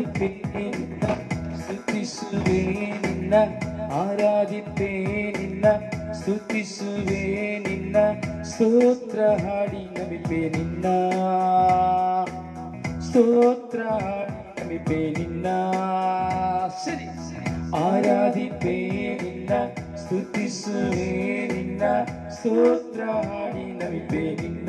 ಆರಾಧಿಪೇ ನಿನ್ನ ಸ್ತುತಿಸುವೆ ನಿನ್ನ ಆರಾಧಿಪೇ ನಿನ್ನ ಸ್ತುತಿಸುವೆ ನಿನ್ನ ಸ್ತೋತ್ರ ಹಾಡಿ ನಮಿಪೆ ನಿನ್ನ ಸ್ತೋತ್ರ ಹಾಡಿ ನಮಿಪೆ ನಿನ್ನ ಸರಿ ಆರಾಧಿಪೇ ನಿನ್ನ ಸ್ತುತಿಸುವೆ ನಿನ್ನ ಸ್ತೋತ್ರ ಹಾಡಿ ನಮಿಪೆ ನಿನ್ನ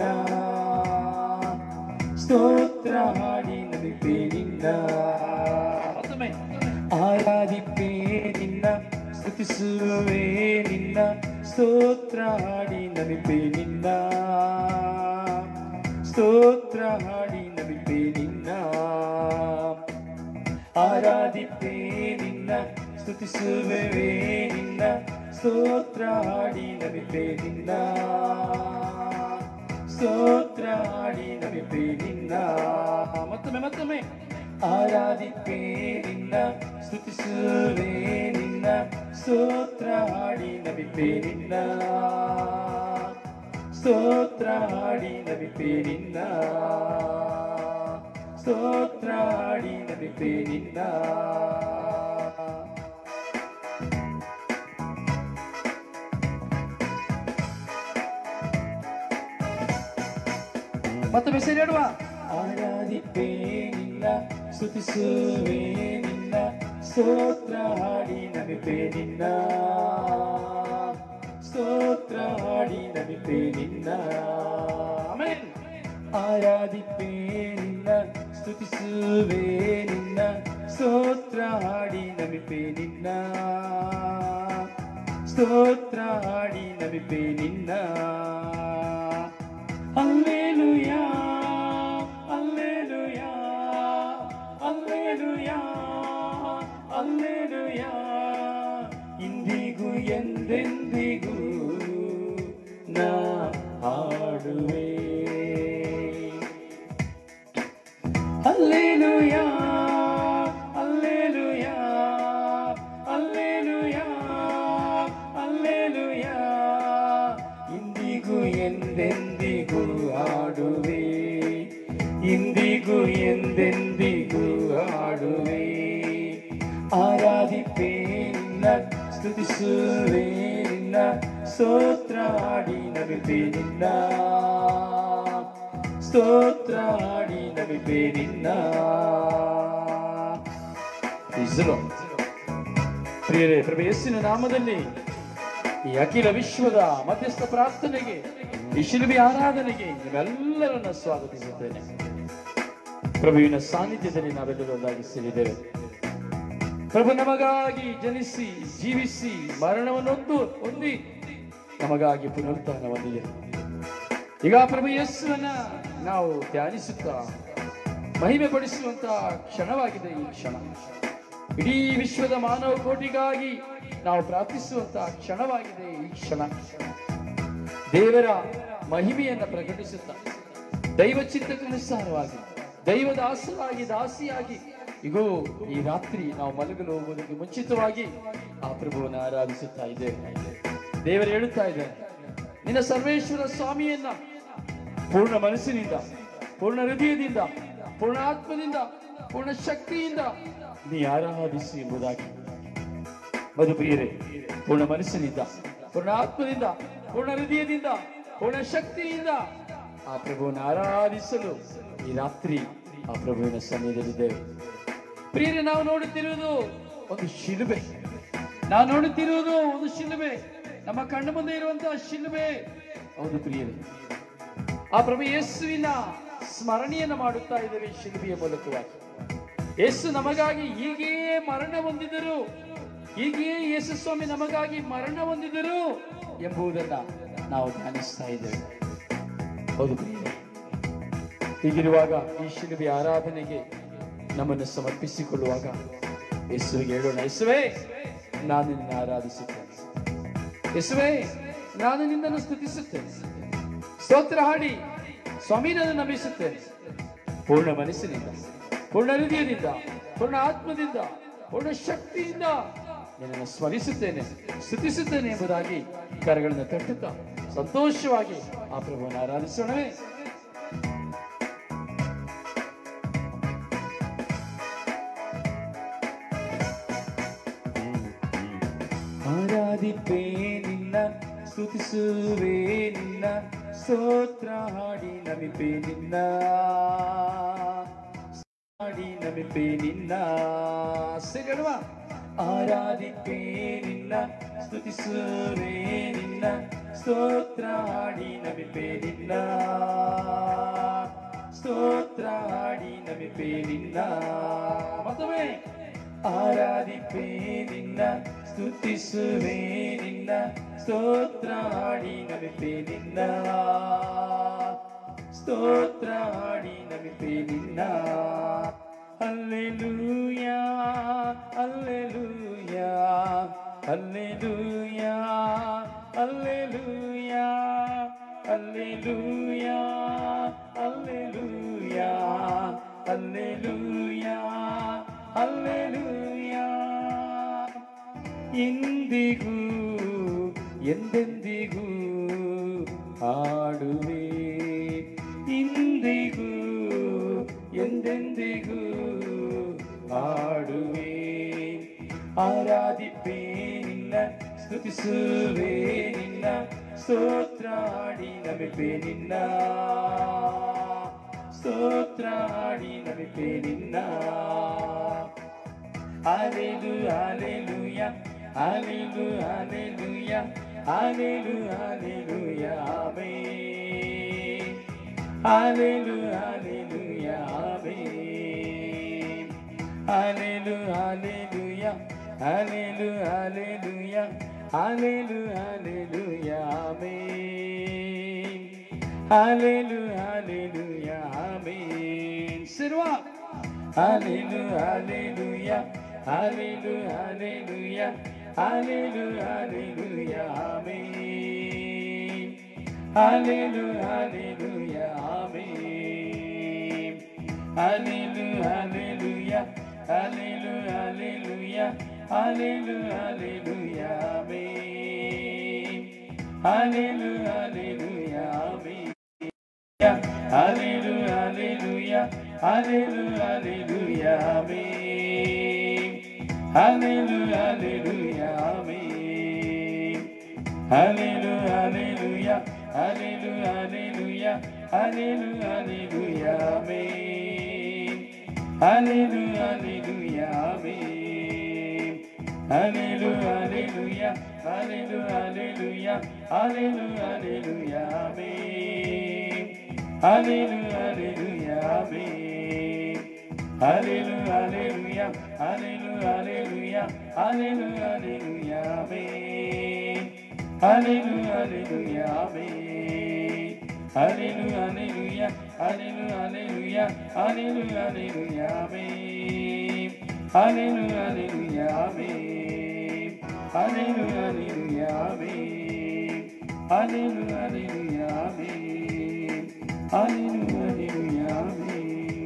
ಸ್ತೋತ್ರ ಹಾಡಿ ನಮಿಪೆ ನಿನ್ನ ಮತ್ತೊಮ್ಮೆ ಆರಾಧಿಪೇ ನಿನ್ನ ಸ್ತುತಿಸುವೆ ನಿನ್ನ ಸ್ತೋತ್ರ ಹಾಡಿ ನಮಿಪೆ ನಿನ್ನ ಸ್ತೋತ್ರ ಹಾಡಿ ನಮಿಪೆ ನಿನ್ನ ಆರಾಧಿಪೇ ನಿನ್ನ ಸ್ತುತಿಸುವೆ ನಿನ್ನ ಸ್ತೋತ್ರ ಹಾಡಿ ನಮಿಪೆ ನಿನ್ನ ಸ್ತೋತ್ರ ಹಾಡಿ ನಮಿಪೆ ನಿನ್ನ ಮತ್ತೊಮ್ಮೆ ಮತ್ತೊಮ್ಮೆ ಆರಾಧಿಪೇ ನಿನ್ನ ಸ್ತುತಿಸುವೆ ನಿನ್ನ ಸ್ತೋತ್ರ ಹಾಡಿ ನಮಿಪೆ ನಿನ್ನ ಸ್ತೋತ್ರ ಹಾಡಿ ನಮಿಪೆ ನಿನ್ನ ಸ್ತೋತ್ರ ಹಾಡಿ ನಮಿಪೆ ನಿನ್ನ ಮತ್ತೊಮ್ಮೆ ಸೇರಿ ಹೇಳುವ ಆರಾಧಿಪೇ ನಿನ್ನ ಸ್ತುತಿಸುವೆ ನಿನ್ನ ಸ್ತೋತ್ರ ಹಾಡಿ ನಮಿಪೆ ನಿನ್ನ ಸ್ತೋತ್ರ ಹಾಡಿ ನಮಿಪೆ ನಿನ್ನ ಆಮೆನ್. ಆರಾಧಿಪೇ ನಿನ್ನ ಸ್ತುತಿಸುವೆ ನಿನ್ನ ಸ್ತೋತ್ರ ಹಾಡಿ ನಮಿಪೆ ನಿನ್ನ ಸ್ತೋತ್ರ ಹಾಡಿ ನಮಿಪೆ ನಿನ್ನ ಅಲ್ಲೇಲುಯಾ ಅಲ್ಲೇಲುಯಾ ಅಲ್ಲೇಲುಯಾ ಅಲ್ಲೇಲುಯಾ ಇಂದಿಗೂ ಎಂದೆಂದಿಗೂ ನಾ ಹಾಡುವೆ ಅಲ್ಲೇಲುಯಾ ಅಲ್ಲೇಲುಯಾ ಅಲ್ಲೇಲುಯಾ ಅಲ್ಲೇಲುಯಾ ಇಂದಿಗೂ ಎಂದೆಂದಿಗೂ ಆಡುವೆ ಇಂದಿಗೂ ಎಂದೆಂದಿಗೂ ಆಡುವೆ ಆರಾಧಿಪೇ ನಿನ್ನ ಸ್ತುತಿಸುವೆ ನಿನ್ನ ಸ್ತೋತ್ರ ಹಾಡಿ ನಮಿಪೆ ನಿನ್ನ ಸ್ತೋತ್ರ ಹಾಡಿ ನಮಿಪೆ ನಿನ್ನ ಇಸ್ರೋ ಪ್ರಿಯರೇ ಪ್ರಭು ಯೇಸುವಿನ ನಾಮದಲ್ಲಿ ಈ ಅಖಿಲ ವಿಶ್ವದ ಮಧ್ಯಸ್ಥ ಪ್ರಾರ್ಥನೆಗೆ ಈ ಶಿಲ್ಬಿ ಆರಾಧನೆಗೆ ನಿಮ್ಮೆಲ್ಲರನ್ನ ಸ್ವಾಗತಿಸುತ್ತೇನೆ ಪ್ರಭುವಿನ ಸಾನ್ನಿಧ್ಯದಲ್ಲಿ ನಾವೆಲ್ಲರೂ ಒಂದಾಗಿ ಸೇರಿದ್ದೇವೆ ಪ್ರಭು ನಮಗಾಗಿ ಜನಿಸಿ ಜೀವಿಸಿ ಮರಣವನ್ನೊಂದು ಹೊಂದಿ ನಮಗಾಗಿ ಪುನರುತ್ಥಾನ ಹೊಂದಿದೆ ಈಗ ಪ್ರಭು ಯೇಸುವನ್ನ ನಾವು ಧ್ಯಾನಿಸುತ್ತಾ ಮಹಿಮೆ ಪಡಿಸುವಂತಹ ಕ್ಷಣವಾಗಿದೆ ಈ ಕ್ಷಣ ಇಡೀ ವಿಶ್ವದ ಮಾನವ ಕೋಟಿಗಾಗಿ ನಾವು ಪ್ರಾರ್ಥಿಸುವಂತಹ ಕ್ಷಣವಾಗಿದೆ ಈ ಕ್ಷಣ ದೇವರ ಮಹಿಮೆಯನ್ನ ಪ್ರಕಟಿಸುತ್ತಾ ದೈವ ಚಿತ್ತಕ್ಕನುಸಾರವಾಗಿ ದೈವ ದಾಸರಾಗಿ ದಾಸಿಯಾಗಿ ಇಗೋ ಈ ರಾತ್ರಿ ನಾವು ಮಲಗಲು ಹೋಗುವುದಕ್ಕೆ ಮುಂಚಿತವಾಗಿ ಆ ಪ್ರಭುವನ್ನು ಆರಾಧಿಸುತ್ತಾ ಇದ್ದೇವೆ ದೇವರು ಹೇಳುತ್ತಾ ಇದ್ದಾರೆ ನಿನ್ನ ಸರ್ವೇಶ್ವರ ಸ್ವಾಮಿಯನ್ನ ಪೂರ್ಣ ಮನಸ್ಸಿನಿಂದ ಪೂರ್ಣ ಹೃದಯದಿಂದ ಪೂರ್ಣ ಆತ್ಮದಿಂದ ಪೂರ್ಣ ಶಕ್ತಿಯಿಂದ ನೀ ಆರಾಧಿಸಿ ಎಂಬುದಾಗಿ ಮಧುಪ್ರಿಯರೇ ಪೂರ್ಣ ಮನಸ್ಸಿನಿಂದ ಪೂರ್ಣ ಆತ್ಮದಿಂದ ಪೂರ್ಣ ಹೃದಯದಿಂದ ಪೂರ್ಣ ಶಕ್ತಿಯಿಂದ ಆ ಪ್ರಭುವನ್ನು ಆರಾಧಿಸಲು ಈ ರಾತ್ರಿ ಆ ಪ್ರಭುವಿನ ಸನ್ನಿಧಿಯಲ್ಲಿದ್ದೇವೆ ಪ್ರಿಯರೇ ನಾವು ನೋಡುತ್ತಿರುವುದು ಒಂದು ಶಿಲುಬೆ ನಾವು ನೋಡುತ್ತಿರುವುದು ಒಂದು ಶಿಲುಬೆ ನಮ್ಮ ಕಣ್ಣ ಮುಂದೆ ಇರುವಂತಹ ಶಿಲುಬೆ ಹೌದು ಪ್ರಿಯರೇ ಆ ಪ್ರಭು ಯೇಸುವಿನ ಸ್ಮರಣೆಯನ್ನು ಮಾಡುತ್ತಾ ಇದ್ದೇವೆ ಈ ಶಿಲುಬೆಯ ಮೂಲಕವಾಗಿ ಯೇಸು ನಮಗಾಗಿ ಹೀಗೆಯೇ ಮರಣ ಹೊಂದಿದರು ಹೀಗೆಯೇ ಯೇಸು ಸ್ವಾಮಿ ನಮಗಾಗಿ ಮರಣ ಹೊಂದಿದರು ಎಂಬುದನ್ನ ನಾವು ಧ್ಯಾನಿಸ್ತಾ ಇದ್ದೇವೆ ಹೌದು ಪ್ರಿಯರೇ ಹೀಗಿರುವಾಗ ಈ ಶಿಲುಬೆ ಆರಾಧನೆಗೆ ನಮ್ಮನ್ನು ಸಮರ್ಪಿಸಿಕೊಳ್ಳುವಾಗ ಯೇಸುವಿಗೆ ಹೇಳೋಣ ಯೇಸುವೇ ನಾನು ನಿನ್ನ ಆರಾಧಿಸುತ್ತೇನೆ ಯೇಸುವೇ ನಾನು ನಿನ್ನನ್ನು ಸ್ತುತಿಸುತ್ತೇನೆ ಸ್ತೋತ್ರ ಹಾಡಿ ಸ್ವಾಮಿ ನಾನು ನಮಿಸುತ್ತೇನೆ ಪೂರ್ಣ ಮನಸ್ಸಿನಿಂದ ಪೂರ್ಣ ಹೃದಯದಿಂದ ಪೂರ್ಣ ಆತ್ಮದಿಂದ ಪೂರ್ಣ ಶಕ್ತಿಯಿಂದ ನಿನ್ನನ್ನು ಸ್ಮರಿಸುತ್ತೇನೆ ಸ್ತುತಿಸುತ್ತೇನೆ ಎಂಬುದಾಗಿ ಕರಗಳನ್ನು ತಟ್ಟುತ್ತಾ ಸಂತೋಷವಾಗಿ ಆ ಪ್ರಭುವನ್ನು ಆರಾಧಿಸೋಣವೇ ಆರಾಧಿಪೇ ನಿನ್ನ ಸ್ತುತಿಸುವೆ ನಿನ್ನ ಸ್ತೋತ್ರ ಹಾಡಿ ನಮಿಪೆ ನಿನ್ನ ಹಾಡಿ ನಮಿಪೆ ನಿನ್ನ ಸರಿಯಲ್ವ ಆರಾಧಿಪೇ ನಿನ್ನ ಸ್ತುತಿಸುವೆ ನಿನ್ನ ಸ್ತೋತ್ರ ಹಾಡಿ ನಮಿಪೆ ನಿನ್ನ ಸ್ತೋತ್ರ ಹಾಡಿ ನಮಿಪೆ ನಿನ್ನ ಮತ್ತೊಮ್ಮೆ ಆರಾಧಿಪೇ ನಿನ್ನ ಸ್ತುತಿಸುವೆ ನಿನ್ನ ಸ್ತೋತ್ರ ಹಾಡಿ ನಮಿಪೆ ನಿನ್ನ ಸ್ತೋತ್ರ ಹಾಡಿ ನಮಿಪೆ ನಿನ್ನ alleluia alleluia alleluia alleluia alleluia alleluia alleluia alleluia ಇಂದಿಗೂ ಎಂದೆಂದಿಗೂ ಹಾಡುವೆ ಇಂದಿಗೂ ಎಂದೆಂದಿಗೂ ಹಾಡುವೆ ಆರಾಧಿಪೇ ನಿನ್ನ ಸ್ತುತಿಸುವೆ ನಿನ್ನ ಸ್ತೋತ್ರ ಹಾಡಿ ನಮಿಪೆ ನಿನ್ನ ಸ್ತೋತ್ರ ಹಾಡಿ ನಮಿಪೆ ನಿನ್ನ Hallelujah, hallelujah, hallelujah, hallelujah, hallelujah, hallelujah, amen. Hallelujah, hallelujah, amen. Hallelujah, hallelujah, hallelujah, hallelujah, hallelujah, hallelujah, amen. Hallelujah, hallelujah, amen. Sirwa. Hallelujah, hallelujah, hallelujah, hallelujah, hallelujah, hallelujah, amen. Hallelujah, hallelujah, amen. Hallelujah, hallelujah, hallelujah, hallelujah, hallelujah, hallelujah, amen. Hallelujah, hallelujah, amen. Hallelujah, hallelujah, hallelujah, hallelujah, amen. Hallelujah, hallelujah, amen. Hallelujah, hallelujah, hallelujah, hallelujah, hallelujah, hallelujah, amen. Hallelujah, hallelujah, amen. Hallelujah, hallelujah, hallelujah, hallelujah, hallelujah, hallelujah, amen. Hallelujah, hallelujah, amen. Hallelujah, hallelujah, hallelujah, hallelujah, hallelujah, hallelujah, amen. Hallelujah, hallelujah, amen. Hallelujah, hallelujah, hallelujah, hallelujah, hallelujah, hallelujah, amen. Hallelujah, hallelujah, amen. Hallelujah, hallelujah, amen. Hallelujah, hallelujah, amen. Hallelujah, hallelujah, amen.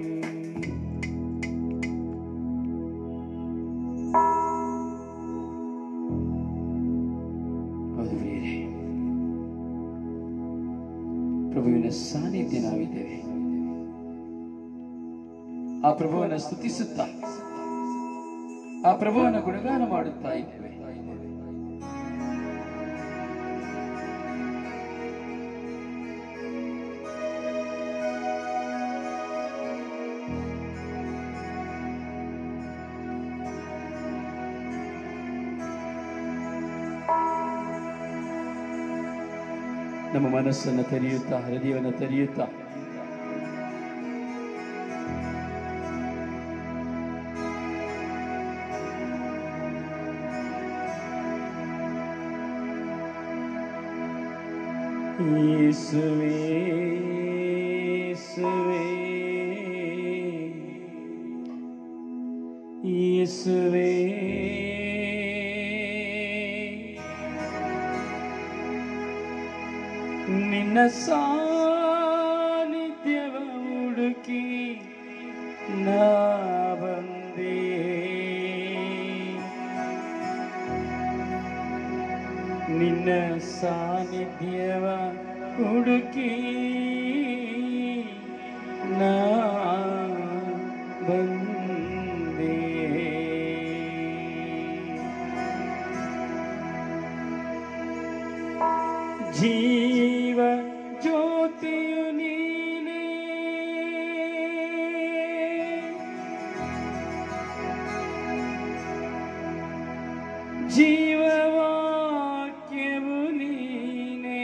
ಹೌದು ಪ್ರಿಯರೇ ಪ್ರಭುವಿನ ಸಾನ್ನಿಧ್ಯ ನಾವಿದ್ದೇವೆ ಆ ಪ್ರಭುವನ್ನ ಸ್ತುತಿಸುತ್ತಾ ಆ ಪ್ರಭುವನ್ನ ಗುಣಗಾನ ಮಾಡುತ್ತಾ ಇದ್ದೇವೆ ನಮ್ಮ ಮನಸ್ಸನ್ನು ತೆರೆಯುತ್ತಾ ಹೃದಯವನ್ನು ತೆರೆಯುತ್ತಾ ಯೇಸುವೇ ಯೇಸುವೇ ಯೇಸುವೇ ನಿನ್ನ ಸಾನ್ನಿಧ್ಯವ ಹುಡುಕಿ ನಾ ಬಂದೆ ನಿನ್ನ ಸಾನ್ನಿಧ್ಯವ ಹುಡುಕಿ ನಾ ಬಂದೆ ಜೀವ ಜ್ಯೋತಿಯು ನೀನೇ ಜೀವವಾಕ್ಯವು ನೀನೇ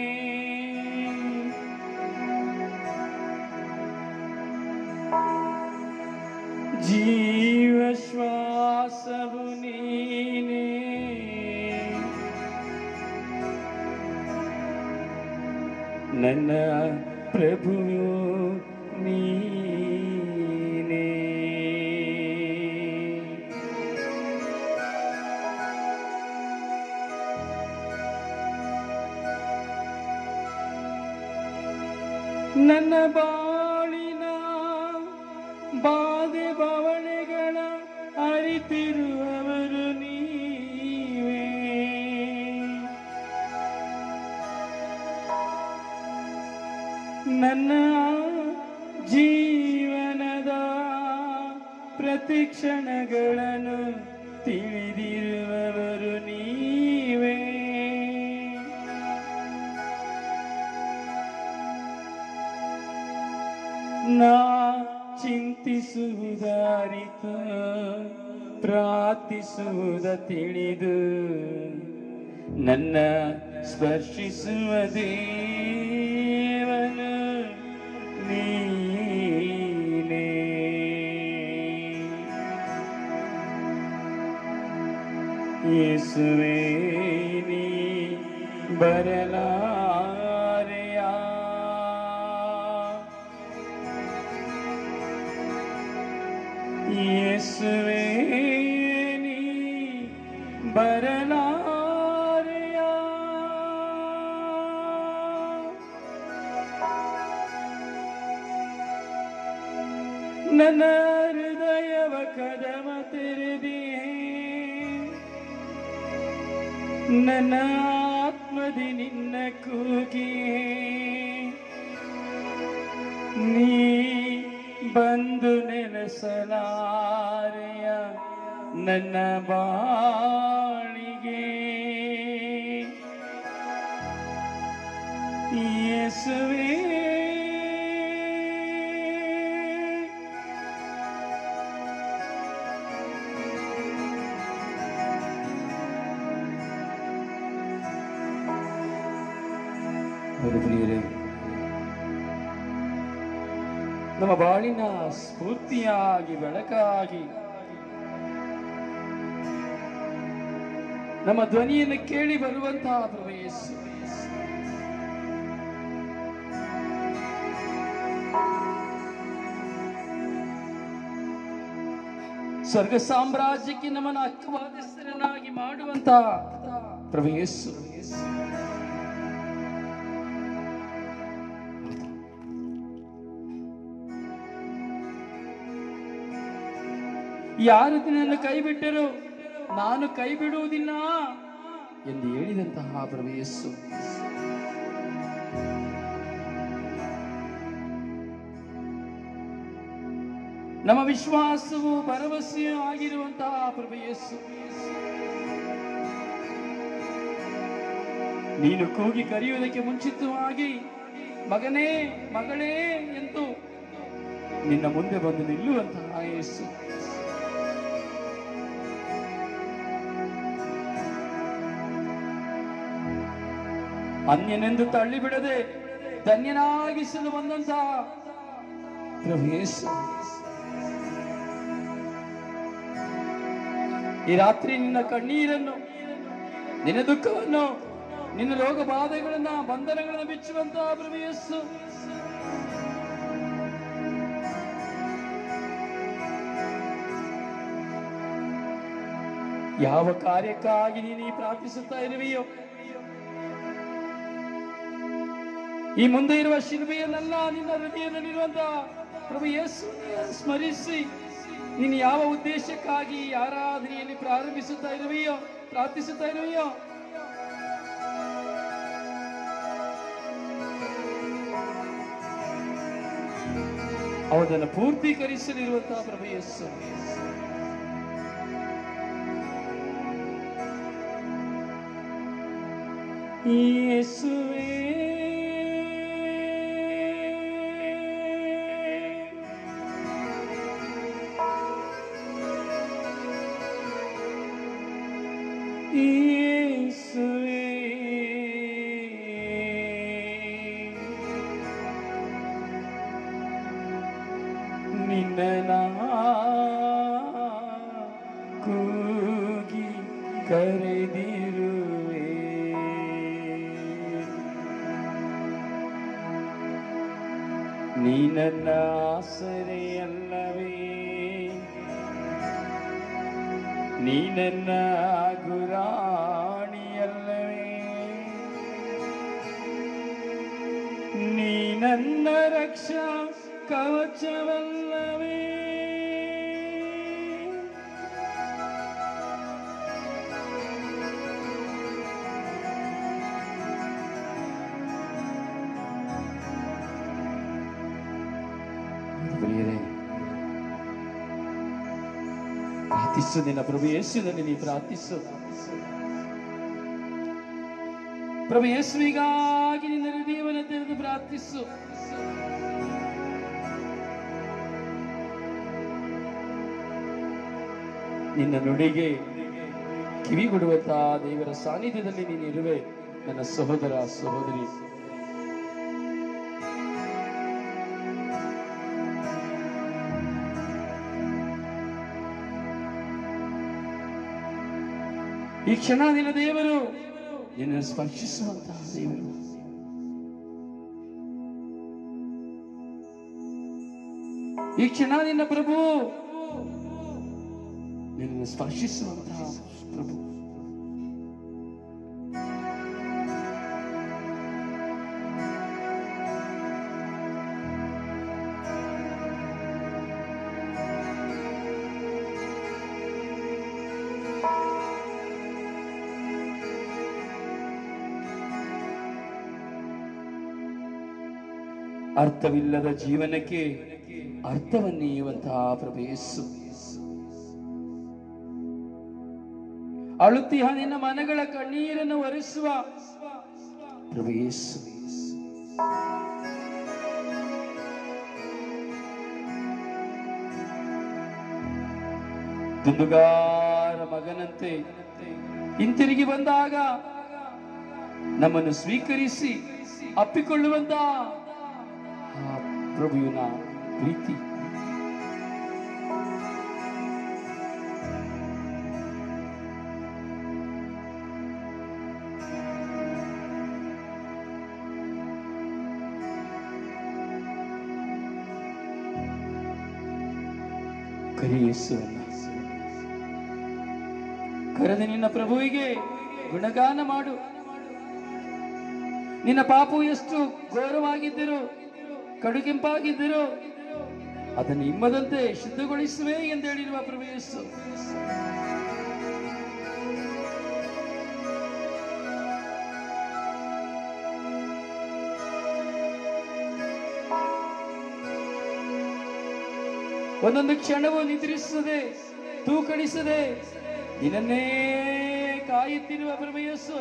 ಜೀವ ಶ್ವಾಸವು ನೀನೇ ನನ್ನ ಪ್ರಭು ನೀನೇ ನನ್ನ ಬಾಳಿನ ಬಾಧೆ ಬವಣೆಗಳ ಅರಿತಿರುವವರು ನೀವೇ ನನ್ನ ಜೀವನದ ಪ್ರತಿಕ್ಷಣಗಳನ್ನು ತಿಳಿದಿರುವವರು ನೀವೇ ನಾ ಚಿಂತಿಸುವುದಾರಿತ ಪ್ರಾರ್ಥಿಸುವುದ ತಿಳಿದು ನನ್ನ ಸ್ಪರ್ಶಿಸುವ ದೇವನು ನೀನೇ ಯೇಸುವೇ ನೀ ಬರಲಾರೆಯಾ ಯೇಸುವೇ ನೀ ಬರಲಾರೆಯಾ ನನ್ನ ಹೃದಯವ ಕದಮ ತೆರೆದಿಯೇ ನನ್ನ ಆತ್ಮದಿ ನಿನ್ನ ಕೂಗಿಯೇ ನೀ ಬಂದು ನೆಲೆಸಲಾರೆಯ ನನ್ನ ಬಾಳಿಗೆ ಯೇಸುವೇ ಹೌದು ಪ್ರಿಯರೇ ನಮ್ಮ ಬಾಳಿನ ಸ್ಫೂರ್ತಿಯಾಗಿ ಬೆಳಕಾಗಿ ನಮ್ಮ ಧ್ವನಿಯನ್ನು ಕೇಳಿ ಬರುವಂತಹ ಪ್ರಭು ಯೇಸು ಸ್ವರ್ಗ ಸಾಮ್ರಾಜ್ಯಕ್ಕೆ ನಮ್ಮನ್ನು ಅಕ್ಕವಾದಸ್ಥರನ್ನಾಗಿ ಮಾಡುವಂತಹ ಪ್ರಭು ಯೇಸು ಯಾರು ನಿನ್ನನ್ನು ಕೈ ಬಿಟ್ಟರು ನಾನು ಕೈ ಬಿಡುವುದಿಲ್ಲ ಎಂದು ಹೇಳಿದಂತಹ ಪ್ರಭು ಯೇಸು ನಮ್ಮ ವಿಶ್ವಾಸವು ಭರವಸೆಯೂ ಆಗಿರುವಂತಹ ಪ್ರಭು ಯೇಸು ನೀನು ಕೂಗಿ ಕರೆಯುವುದಕ್ಕೆ ಮುಂಚಿತವಾಗಿ ಮಗನೇ ಮಗಳೇ ಎಂದು ನಿನ್ನ ಮುಂದೆ ಬಂದು ನಿಲ್ಲುವಂತಹ ಯೇಸು ಅನ್ಯನೆಂದು ತಳ್ಳಿಬಿಡದೆ ಧನ್ಯನಾಗಿಸಲು ಬಂದಂತಹ ಪ್ರಭು ಯೇಸು ಈ ರಾತ್ರಿ ನಿನ್ನ ಕಣ್ಣೀರನ್ನು ನಿನ್ನ ದುಃಖವನ್ನು ನಿನ್ನ ರೋಗ ಬಾಧೆಗಳನ್ನ ಬಂಧನಗಳನ್ನು ಬಿಚ್ಚುವಂತಹ ಪ್ರಭು ಯೇಸು ಯಾವ ಕಾರ್ಯಕ್ಕಾಗಿ ನೀನು ಈ ಪ್ರಾರ್ಥಿಸುತ್ತಾ ಇರುವೆಯೋ ಈ ಮುಂದೆ ಇರುವ ಶಿಲ್ಬೆಯನ್ನೆಲ್ಲ ನಿನ್ನ ಹೃದಯದಲ್ಲಿರುವಂತಹ ಪ್ರಭು ಯೇಸು ಸ್ಮರಿಸಿ ನೀನು ಯಾವ ಉದ್ದೇಶಕ್ಕಾಗಿ ಈ ಆರಾಧನೆಯಲ್ಲಿ ಪ್ರಾರಂಭಿಸುತ್ತಾ ಇರುವೆಯೋ ಪ್ರಾರ್ಥಿಸುತ್ತಾ ಇರುವೆಯೋ ಅವದನ್ನು ಪೂರ್ತೀಕರಿಸಲಿರುವಂತಹ ಪ್ರಭು ಯೇಸು ಯೇಸುವೇ ನಿನ್ನ ನಾ ಕೂಗಿ ಕರೆದಿರುವೆ ನೀ ನನ್ನ ಆಸರೆಯಲ್ಲವೇ ನೀ ನನ್ನ ಗುರಾಣಿಯಲ್ಲವೇ ನೀ ನನ್ನ ರಕ್ಷಾ ಕವಚವಲ್ಲವೇ ಪ್ರಿಯರೇ ಪ್ರಾರ್ಥಿಸು ನಿನ್ನ ಪ್ರಭು ಯೇಸುವಿನಲ್ಲಿ ನೀ ಪ್ರಾರ್ಥಿಸು ಪ್ರಭು ಯೇಸುವಿಗಾಗಿ ನಿನ್ನ ಹೃದಯವನ್ನು ತೆರೆದು ಪ್ರಾರ್ಥಿಸು ನಿನ್ನ ನುಡಿಗೆ ಕಿವಿಗೊಡುವಂತಹ ದೇವರ ಸಾನ್ನಿಧ್ಯದಲ್ಲಿ ನೀನು ಇರುವೆ ನನ್ನ ಸಹೋದರ ಸಹೋದರಿ ಈ ಕ್ಷಣ ನಿನ್ನ ದೇವರು ನಿನ್ನ ಸ್ಪರ್ಶಿಸುವಂತಹ ದೇವರು ಈ ಕ್ಷಣ ನಿನ್ನ ಪ್ರಭು ನಿನ್ನ ಸ್ಪರ್ಶಿಸುವಂತಹ ಪ್ರಭು ಅರ್ಥವಿಲ್ಲದ ಜೀವನಕ್ಕೆ ಅರ್ಥವನ್ನೀಯುವಂತಹ ಪ್ರಭು ಯೇಸು ಅಳುತ್ತಿಹ ನಿನ್ನ ಮನಗಳ ಕಣ್ಣೀರನ್ನು ಒರೆಸುವ ಪ್ರಭು ಯೇಸು ದುಂದುಗಾರ ಮಗನಂತೆ ಹಿಂತಿರುಗಿ ಬಂದಾಗ ನಮ್ಮನ್ನು ಸ್ವೀಕರಿಸಿ ಅಪ್ಪಿಕೊಳ್ಳುವಂತ ಆ ಪ್ರಭುವಿನ ಪ್ರೀತಿ ಕರಿ ಯೇಸುವನ್ನ ಕರೆದ ನಿನ್ನ ಪ್ರಭುವಿಗೆ ಗುಣಗಾನ ಮಾಡು ನಿನ್ನ ಪಾಪವು ಎಷ್ಟು ಘೋರವಾಗಿದ್ದರು ಕಡುಗೆಂಪಾಗಿದ್ದರು ಅದನ್ನು ಇಮ್ಮದಂತೆ ಶುದ್ಧಗೊಳಿಸುವೆ ಎಂದು ಹೇಳಿರುವ ಪ್ರಭು ಯೇಸು ಒಂದೊಂದು ಕ್ಷಣವು ನಿದ್ರಿಸದೆ ತೂಕಡಿಸದೆ ನಿನ್ನನ್ನೇ ಕಾಯುತ್ತಿರುವ ಪ್ರಭು ಯೇಸು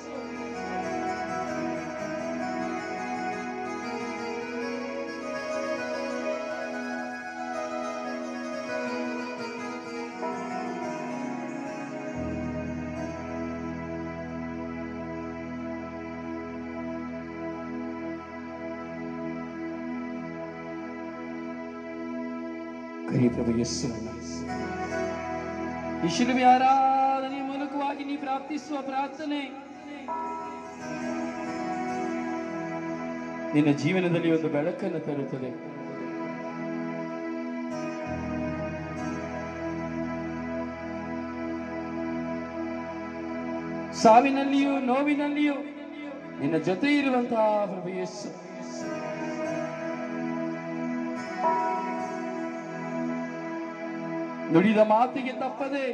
ಕರಿ ಪ್ರಭು ಯೇಸುವನ್ನ ಈ ಶಿಲುಬೆ ಆರಾಧನೆ ಮೂಲಕವಾಗಿ ನೀ ಪ್ರಾರ್ಥಿಸುವ ಪ್ರಾರ್ಥನೆ ನಿನ್ನ ಜೀವನದಲ್ಲಿ ಒಂದು ಬೆಳಕನ್ನು ತರುತ್ತದೆ ಸಾವಿನಲ್ಲಿಯೂ ನೋವಿನಲ್ಲಿಯೂ ನಿನ್ನ ಜೊತೆ ಇರುವಂತಹ ಪ್ರಭು ಯೇಸು ನುಡಿದ ಮಾತಿಗೆ ತಪ್ಪದೆ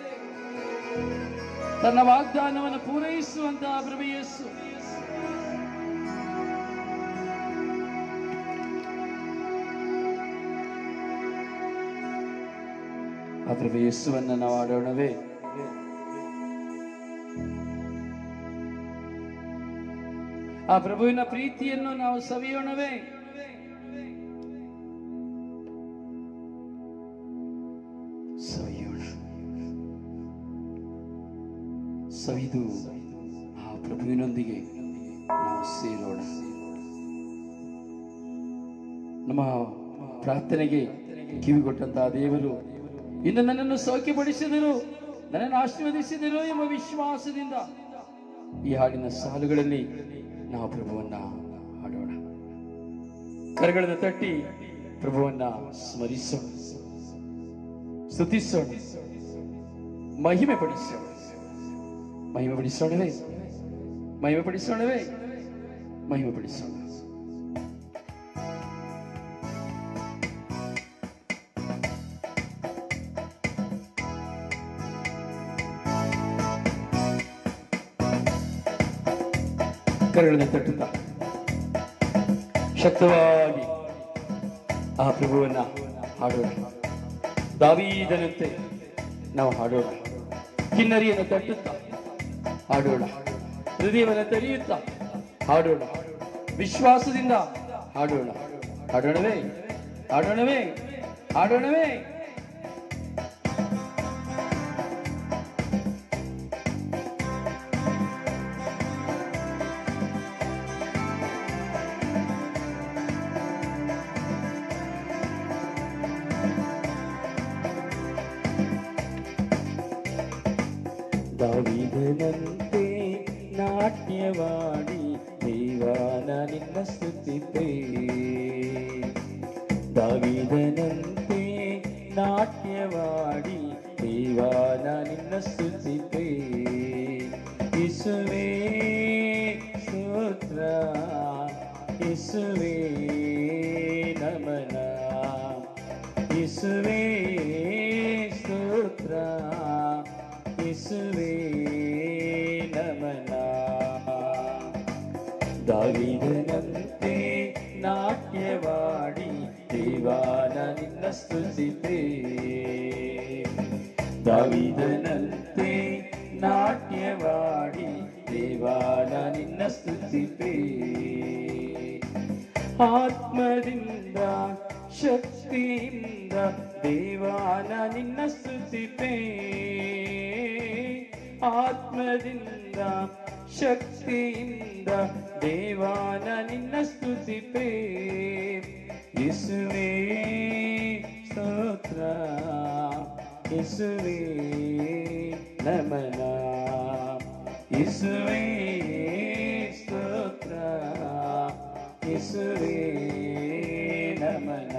ತನ್ನ ವಾಗ್ದಾನವನ್ನು ಪೂರೈಸುವಂತಹ ಪ್ರಭು ಯೇಸು ಆ ಪ್ರಭು ಯೇಸುವನ್ನ ನಾವು ಆಡೋಣವೇ ಆ ಪ್ರಭುವಿನ ಪ್ರೀತಿಯನ್ನು ನಾವು ಸವಿಯೋಣವೇ ಸವಿಯೋಣ ಸವಿದು ಆ ಪ್ರಭುವಿನೊಂದಿಗೆ ನಾವು ಸೇರೋಣ ನಮ್ಮ ಪ್ರಾರ್ಥನೆಗೆ ಕಿವಿಗೊಟ್ಟಂತಹ ದೇವರು ಇನ್ನು ನನ್ನನ್ನು ಸೌಖ್ಯಪಡಿಸಿದರು ನನ್ನನ್ನು ಆಶೀರ್ವದಿಸಿದರು ಎಂಬ ವಿಶ್ವಾಸದಿಂದ ಈ ಹಾಡಿನ ಸಾಲುಗಳಲ್ಲಿ ನಾವು ಪ್ರಭುವನ್ನ ಹಾಡೋಣ ಕರಗಳನ್ನು ತಟ್ಟಿ ಪ್ರಭುವನ್ನ ಸ್ಮರಿಸೋಣ ಸ್ತುತಿಸೋಣ ಮಹಿಮೆ ಪಡಿಸೋಣ ಮಹಿಮೆ ಪಡಿಸೋಣವೇ ಮಹಿಮೆ ಪಡಿಸೋಣವೇ ಮಹಿಮೆ ಪಡಿಸೋಣ ಕರಗಳನ್ನು ತಟ್ಟುತ್ತಾ ಶಕ್ತವಾಗಿ ಆ ಪ್ರಭುವನ್ನ ಹಾಡೋಣ ದಾವೀದನಂತೆ ನಾವು ಹಾಡೋಣ ಕಿನ್ನರಿಯನ್ನು ತಟ್ಟುತ್ತಾ ಹಾಡೋಣ ಹೃದಯವನ್ನು ತೆರೆಯುತ್ತಾ ಹಾಡೋಣ ವಿಶ್ವಾಸದಿಂದ ಹಾಡೋಣ ಹಾಡೋಣವೇ ಹಾಡೋಣವೇ ಹಾಡೋಣವೇ ದಾವಿದನಂತೆ ನಾಟ್ಯವಾಡಿ ದೇವಾನ ನಿನ್ನ ಸ್ತುತಿಪೇ ದಾವಿದನಂತೆ ನಾಟ್ಯವಾಡಿ ದೇವಾನ ನಿನ್ನ ಸ್ತುತಿಪೇ ಇಸುವೆ ಸ್ತೋತ್ರ ಇಸುವೆ ನಮನ ಇಸುವೆ ಸ್ತೋತ್ರ ಇಸುವೆ ನಮನ ದಾವಿದನಂತೆ ನಾಟ್ಯವಾಡಿ ದೇವಾನ ನಿನ್ನ ಸ್ತುತಿಪೇ ದಾವಿದನಂತೆ ನಾಟ್ಯವಾಡಿ ದೇವಾನ ನಿನ್ನ ಸ್ತುತಿಪೇ ಆತ್ಮದಿಂದ ಶಕ್ತಿಯಿಂದ ದೇವಾನ ನಿನ್ನ ಸ್ತುತಿಪೇ ಆತ್ಮದಿಂದ ಶಕ್ತಿಯಿಂದ ದೇವಾನ ನಿನ್ನ ಸ್ತುತಿಪೇ ಯೇಸುವೇ ಸ್ತೋತ್ರ ಯೇಸುವೇ ನಮನ ಯೇಸುವೇ ಸ್ತೋತ್ರ ಯೇಸುವೇ ನಮನ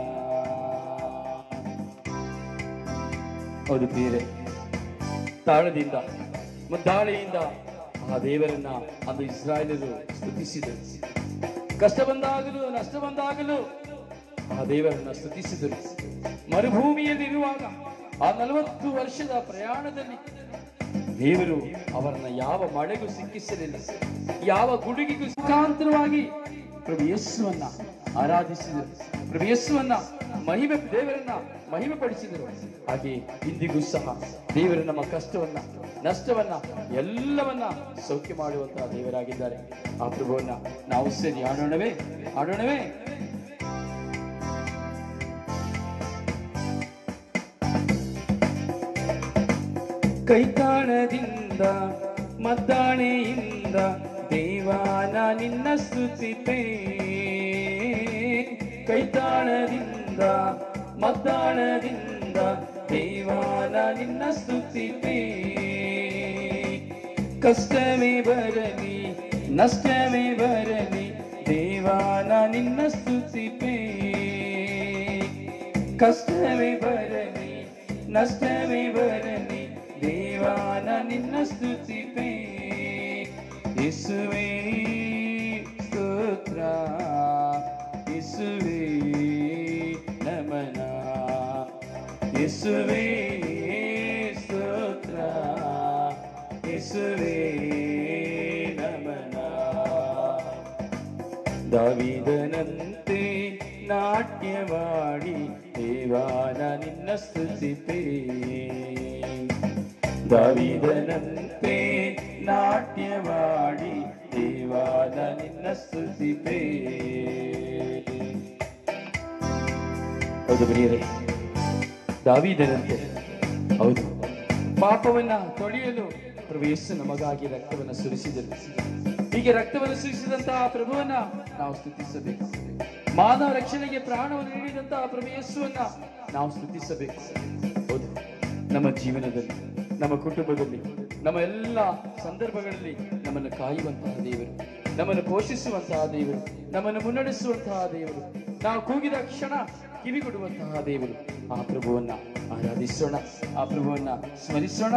ಹೌದು ಪ್ರಿಯರೇ ತಾಳದಿಂದ ಮುದ್ದಾಳೆಯಿಂದ ಆ ದೇವರನ್ನ ಅಂದು ಇಸ್ರಾಯೇಲರು ಸ್ತುತಿಸಿದರು ಕಷ್ಟ ಬಂದಾಗಲೂ ನಷ್ಟ ಬಂದಾಗಲೂ ಆ ದೇವರನ್ನ ಸ್ತುತಿಸಿದರು ಮರುಭೂಮಿಯಲ್ಲಿರುವಾಗ ಆ ನಲವತ್ತು ವರ್ಷದ ಪ್ರಯಾಣದಲ್ಲಿ ದೇವರು ಅವರನ್ನ ಯಾವ ಮಳೆಗೂ ಸಿಕ್ಕಿಸಲಿಲ್ಲ ಯಾವ ಗುಡುಗಿಗೂ ಮುಖಾಂತರವಾಗಿ ಪ್ರಭು ಯೇಸುವನ್ನ ಆರಾಧಿಸಿದರು ಪ್ರಭು ಯೇಸುವನ್ನ ಮಹಿಮೆ ದೇವರನ್ನ ಮಹಿಮೆ ಪಡಿಸಿದರು ಹಾಗೆ ಇಂದಿಗೂ ಸಹ ದೇವರು ನಮ್ಮ ಕಷ್ಟವನ್ನ ನಷ್ಟವನ್ನ ಎಲ್ಲವನ್ನ ಸೌಖ್ಯ ಮಾಡುವಂತಹ ದೇವರಾಗಿದ್ದಾರೆ ಆ ಪ್ರಭುವನ್ನ ನಾವು ಸೇರಿ ಆಡೋಣವೇ ಆಡೋಣವೇ ಕೈತಾಣದಿಂದ ಮದ್ದಾಣೆಯಿಂದ ದೇವಾನ ನಿನ್ನ ಸ್ತುತಿಪೇ ಕೈತಾಣದಿಂದ ಮದ್ದಾಣದಿಂದ ದೇವಾನ ನಿನ್ನ ಸ್ತುತಿಪೇ ಕಷ್ಟವೇ ಬರಲಿ ನಷ್ಟವೇ ಬರಲಿ ದೇವಾನ ನಿನ್ನ ಸ್ತುತಿಪೇ ಕಷ್ಟವೇ ಬರಲಿ ನಷ್ಟವೇ ಬರಲಿ ದೇವಾನ ನಿನ್ನ ಸ್ತುತಿಪೇ ಯೇಸುವೇ ಸ್ತೋತ್ರ ಯೇಸುವೇ ನಮನ ಯೇಸುವೇ ಸ್ತೋತ್ರ ಯೇಸುವೇ ನಮನ ದಾವಿದನಂತೆ ನಾಟ್ಯವಾಡಿ ದೇವಾನ ನಿನ್ನ ಸ್ತುತಿಪೇ ದಾವಿದನಂತೆ ನಾಟ್ಯವಾಡಿ ದೇವಾನ ನಿನ್ನ ಸ್ತುತಿಪೇ ಹೌದು ಪ್ರಿಯರೇ ದಾವಿದನಂತೆ ಹೌದು ಪಾಪವನ್ನ ತೊಳೆಯಲು ಪ್ರಭು ಯೇಸು ನಮಗಾಗಿ ರಕ್ತವನ್ನು ಸುರಿಸಿದರು ಹೀಗೆ ರಕ್ತವನ್ನು ಸುರಿಸಿದಂತಹ ಪ್ರಭುವನ್ನ ನಾವು ಸ್ತುತಿಸಬೇಕು ಮಾನವ ರಕ್ಷಣೆಗೆ ಪ್ರಾಣವನ್ನು ನೀಡಿದಂತಹ ಪ್ರಭು ಯೇಸುವನ್ನ ನಾವು ಸ್ತುತಿಸಬೇಕು ಹೌದು ನಮ್ಮ ಜೀವನದಲ್ಲಿ ನಮ್ಮ ಕುಟುಂಬದಲ್ಲಿ ನಮ್ಮ ಎಲ್ಲ ಸಂದರ್ಭಗಳಲ್ಲಿ ನಮ್ಮನ್ನು ಕಾಯುವಂತಹ ದೇವರು ನಮ್ಮನ್ನು ಪೋಷಿಸುವಂತಹ ದೇವರು ನಮ್ಮನ್ನು ಮುನ್ನಡೆಸುವಂತಹ ದೇವರು ನಾವು ಕೂಗಿದ ಕ್ಷಣ ಕಿವಿಗೊಡುವಂತಹ ದೇವರು ಆ ಪ್ರಭುವನ್ನ ಆರಾಧಿಸೋಣ ಆ ಪ್ರಭುವನ್ನ ಸ್ಮರಿಸೋಣ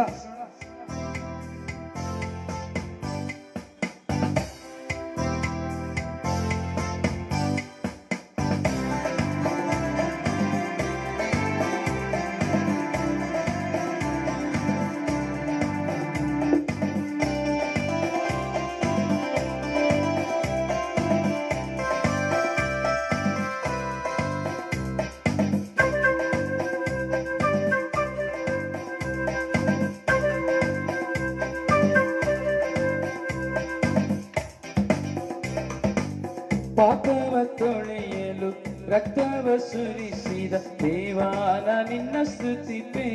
ಪಾಪವ ತೊಳೆಯಲು ರಕ್ತವ ಸುರಿಸಿದ ದೇವಾನ ನಿನ್ನ ಸ್ತುತಿಪೇ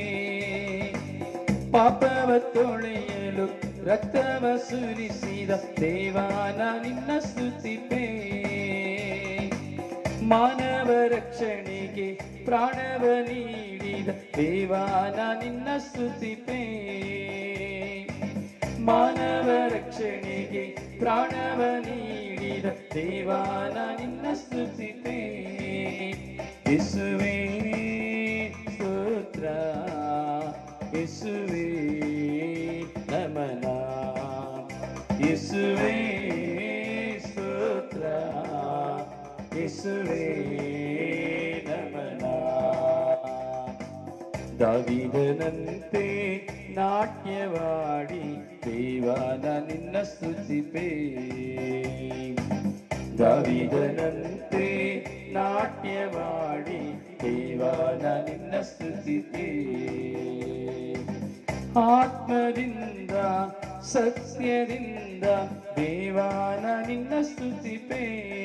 ಪಾಪವ ತೊಳೆಯಲು ರಕ್ತವ ಸುರಿಸಿದ ದೇವಾನ ನಿನ್ನ ಸ್ತುತಿಪೇ ಮಾನವ ರಕ್ಷಣೆಗೆ ಪ್ರಾಣವ ನೀಡಿದ ದೇವಾನ ನಿನ್ನ ಸ್ತುತಿಪೇ ಮಾನವ ರಕ್ಷಣೆಗೆ ಪ್ರಾಣವ ನೀಡಿದ ದೇವಾನ ನಿನ್ನ ಸ್ತುತಿಪೇ ಯೇಸುವೇ ಸ್ತೋತ್ರ ಯೇಸುವೇ ನಮನ ಯೇಸುವೇ ಸ್ತೋತ್ರ ಯೇಸುವೇ ನಮನ ದಾವಿದನಂತೆ ನಾಟ್ಯವಾಡಿ ದೇವಾನ ನಿನ್ನ ಸ್ತುತಿಪೇ ದಾವಿದನಂತೆ ನಾಟ್ಯವಾಡಿ ದೇವಾನ ನಿನ್ನ ಸ್ತುತಿಪೇ ಆತ್ಮದಿಂದ ಸತ್ಯದಿಂದ ದೇವಾನ ನಿನ್ನ ಸ್ತುತಿಪೇ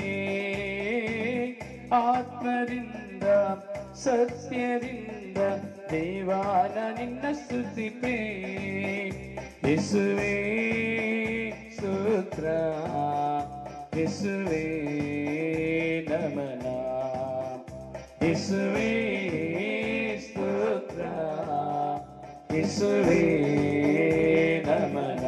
ಆತ್ಮದಿಂದ ಸತ್ಯದಿಂದ ದೇವಾನ ನಿನ್ನ ಸ್ತುತಿಪೇ ಯೇಸುವೇ ಸ್ತೋತ್ರ ಯೇಸುವೇ ನಮನ ಯೇಸುವೇ ಸ್ತೋತ್ರ ಯೇಸುವೇ ನಮನ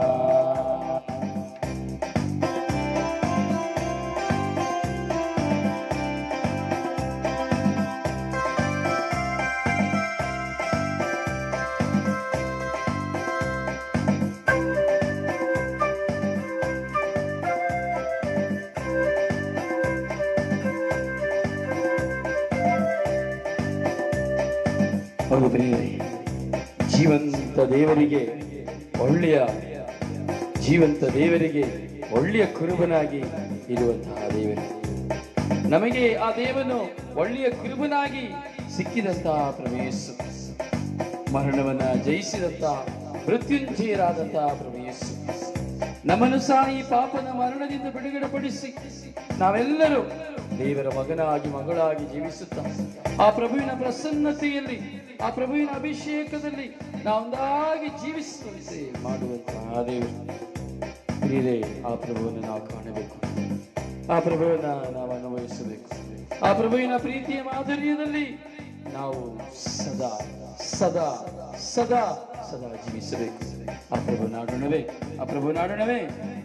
ಹೌದು ಪ್ರಿಯರೇ ಜೀವಂತ ದೇವರಿಗೆ ಒಳ್ಳೆಯ ಜೀವಂತ ದೇವರಿಗೆ ಒಳ್ಳೆಯ ಕುರುಬನಾಗಿ ಇರುವಂತಹ ದೇವರು ನಮಗೆ ಆ ದೇವನು ಒಳ್ಳೆಯ ಕುರುಬನಾಗಿ ಸಿಕ್ಕಿದಂತಹ ಪ್ರಮೇಶು ಮರಣವನ್ನ ಜಯಿಸಿದಂತಹ ಮೃತ್ಯುಂಜಯರಾದಂತಹ ಪ್ರಮೇಶು ನಮ್ಮನ್ನು ಸಹ ಈ ಪಾಪದ ಮರಣದಿಂದ ಬಿಡುಗಡೆಪಡಿಸಿ ನಾವೆಲ್ಲರೂ ದೇವರ ಮಗನಾಗಿ ಮಗಳಾಗಿ ಜೀವಿಸುತ್ತಾ ಆ ಪ್ರಭುವಿನ ಪ್ರಸನ್ನತೆಯಲ್ಲಿ ಆ ಪ್ರಭುವಿನ ಅಭಿಷೇಕದಲ್ಲಿ ನಾವೊಂದಾಗಿ ಜೀವಿಸುವಂತೆ ಮಾಡುವಂತಹ ದೇವರು ಪ್ರಿಯರೇ ಆ ಪ್ರಭುವನ್ನು ನಾವು ಕಾಣಬೇಕು ಆ ಪ್ರಭುವನ್ನ ನಾವು ಅನುಭವಿಸಬೇಕು ಆ ಪ್ರಭುವಿನ ಪ್ರೀತಿಯ ಮಾಧುರ್ಯದಲ್ಲಿ ನಾವು ಸದಾ ಸದಾ ಸದಾ ಸದಾ ಜೀವಿಸಬೇಕು ಆ ಪ್ರಭು ನಾಡುಣವೇ ಆ ಪ್ರಭು ನಾಡುಣವೇ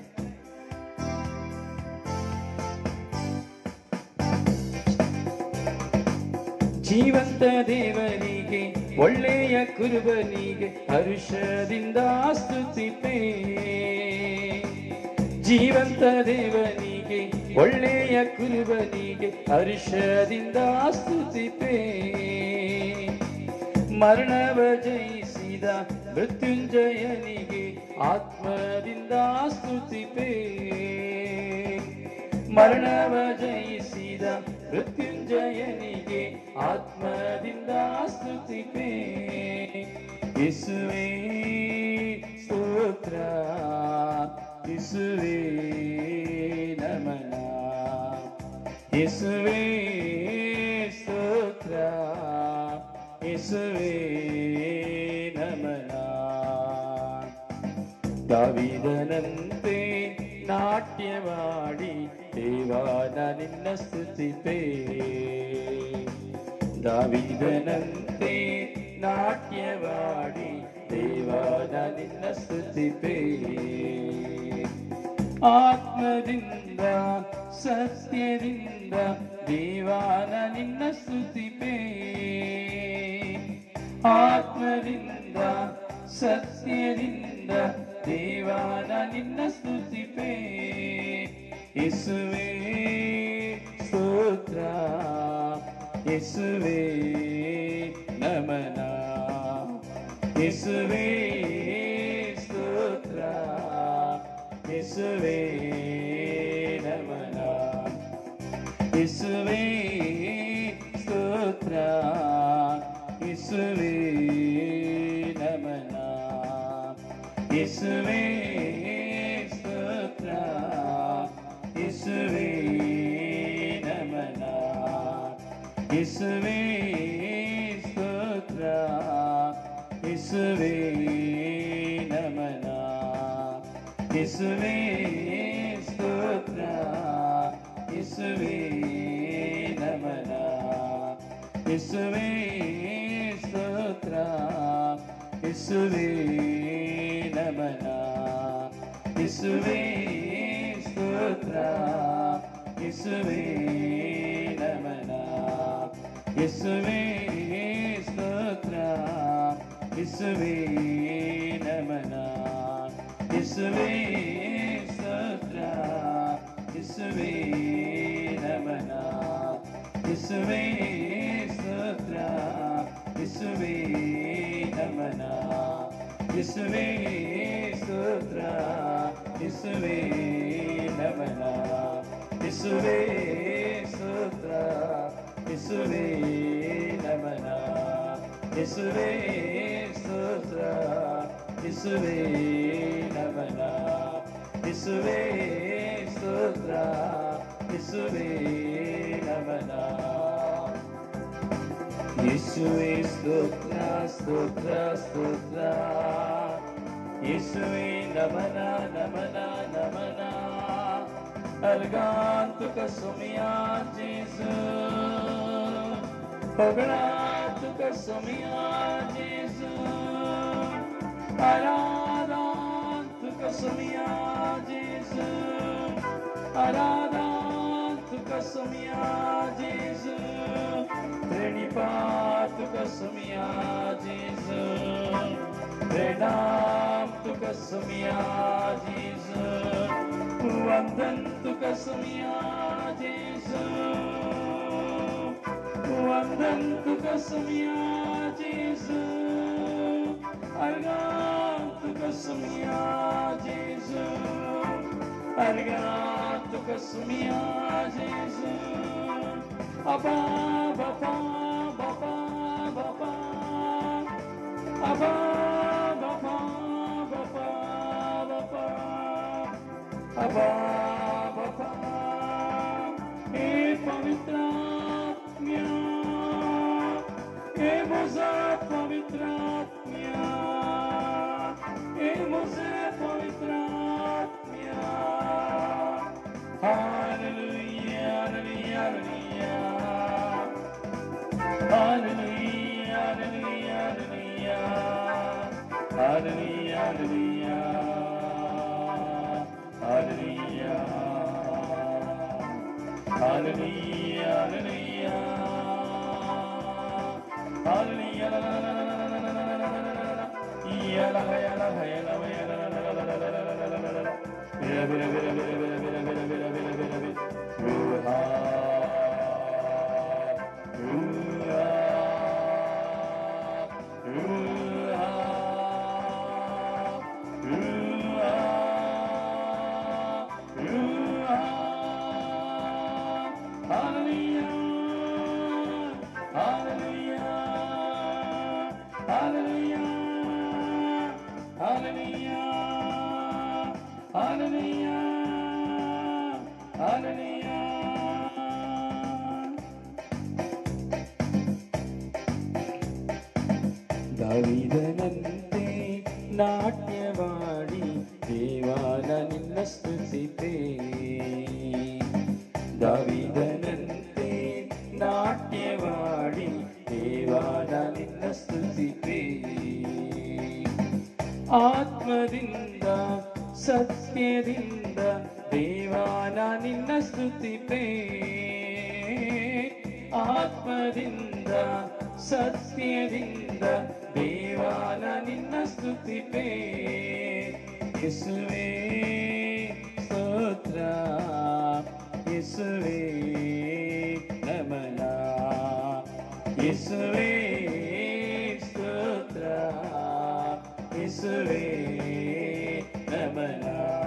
ಜೀವಂತ ದೇವರಿಗೆ ಒಳ್ಳೆಯ ಕುರುಬನಿಗೆ ಹರುಷದಿಂದ ಸ್ತುತಿಪೇ ಜೀವಂತ ದೇವನಿಗೆ ಒಳ್ಳೆಯ ಕುರುಬನಿಗೆ ಹರ್ಷದಿಂದ ಸ್ತುತಿಪೇ ಮರಣವ ಜಯಿಸಿದ ಮೃತ್ಯುಂಜಯನಿಗೆ ಆತ್ಮದಿಂದ ಸ್ತುತಿಪೇ ಮರಣವ ಜಯಿಸಿದ ಮೃತ್ಯುಂಜಯನಿಗೆ ಆತ್ಮದಿಂದ ಸ್ತುತಿಪೇ ಯೇಸುವೇ ಸ್ತೋತ್ರ ಯೇಸುವೇ ನಮನ ಯೇಸುವೇ ಸ್ತೋತ್ರ ಯೇಸುವೇ ನಮನ ದಾವಿದನಂತೆ ನಾಟ್ಯವಾಡಿ ದೇವಾನ ನಿನ್ನ ಸ್ತುತಿಪೇ ದಾವಿದನಂತೆ ನಾಟ್ಯವಾಡಿ ದೇವಾನ ನಿನ್ನ ಸ್ತುತಿಪೇ ಆತ್ಮದಿಂದ ಸತ್ಯದಿಂದ ದೇವಾನ ನಿನ್ನ ಸ್ತುತಿಪೇ ಆತ್ಮದಿಂದ ಸತ್ಯದಿಂದ ದೇವಾನ ನಿನ್ನ ಸ್ತುತಿಪೇ ಯೇಸುವೇ ಸ್ತೋತ್ರ ಯೇಸುವೇ ನಮನ ಯೇಸುವೇ ಸ್ತೋತ್ರ ಯೇಸುವೇ ನಮನ ಯೇಸುವೇ ಸ್ತೋತ್ರ ಯೇಸುವೇ ನಮನ ಯೇಸುವೇ ಸ್ತೋತ್ರ ಯೇಸುವೇ ನಮನ ಯೇಸುವೇ ಸ್ತೋತ್ರ ಯೇಸುವೇ ನಮನ ಯೇಸುವೇ ಸ್ತೋತ್ರ ಯೇಸುವೇ ನಮನ ಯೇಸುವೇ ಸ್ತೋತ್ರ ಯೇಸುವೇ ನಮನ ಯೇಸುವೇ ಸ್ತೋತ್ರ ಯೇಸುವೇ ನಮನ ಯೇಸುವೇ ಸ್ತೋತ್ರ ಯೇಸುವೇ ನಮನ ಯೇಸುವೇ ಸ್ತೋತ್ರ ಯೇಸುವೇ ನಮನ ಯೇಸುವೇ ಸ್ತೋತ್ರ ಯೇಸುವೇ ನಮನ ಯೇಸುವೇ ಸ್ತೋತ್ರ ಯೇಸುವೇ ನಮನ ಯೇಸುವೇ ಸ್ತೋತ್ರ ಯೇಸುವೇ ನಮನ ಯೇಸುವೇ ಸ್ತೋತ್ರ ಯೇಸುವೇ ನಮನ ಯೇಸುವೇ ಸ್ತೋತ್ರ ಯೇಸುವೇ ನಮನ ಯೇಸುವೇ ಸ್ತೋತ್ರ ಸ್ತೋತ್ರ ಸ್ತೋತ್ರ ಯೇಸುವೇ ನಮನ ನಮನ ನಮನ ಅಲ್ಗಾಂತು ಕಸುಮಿಯಾ ಜೇಸು ಹೊಗಳಾತು ಕಸುಮಿಯಾ ಜೇಸು ಅರಾಧಾಂತು ಕಸುಮಿಯಾ ಜೇಸು ಅರಾಧಾಂತು ಕಸುಮಿಯಾ ಜೇಸು Prenipatu kasumia Jesus Prenam tu kasumia Jesus Wandan tu kasumia Jesus Wandan tu kasumia Jesus Argan tu kasumia Jesus Argan tu kasumia Jesus Abba, Baba, Baba, Baba, Abba, Baba, Baba, Baba, Abba, Baba, E Pavitratmya, E Moza Pavitratmya, E Moza Pavitratmya, Hallelujah, Hallelujah, Hallelujah. Hallelujah, hallelujah, hallelujah. Hallelujah, hallelujah. Hallelujah. Hallelujah, hallelujah. Hallelujah, la, la, la, la, la, la, la, la, la, la, la, la, la. Yeah, la, la, la, la, yeah, la, la, yeah, la, la, la, la, la, la, la, la, la, la, la, la. Vira, vira, vira, vira, vira, vira, vira, vira, vira, vira, vira. Ruha. ದಾವಿದನಂತೆ ನಾಟ್ಯವಾಡಿ ದೇವಾನ ನಿನ್ನ ಸ್ತುತಿಪೇ ದಾವಿದನಂತೆ ನಾಟ್ಯವಾಡಿ ಸ್ತುತಿಪೇ ಆತ್ಮದಿಂದ ಸತ್ಯದಿಂದ ದೇವಾನ ನಿನ್ನ ಸ್ತುತಿಪೇ ಯೇಸುವೇ ಸ್ತೋತ್ರ ಯೇಸುವೇ ನಮನ ಯೇಸುವೇ ಸ್ತೋತ್ರ ಯೇಸುವೇ ನಮನ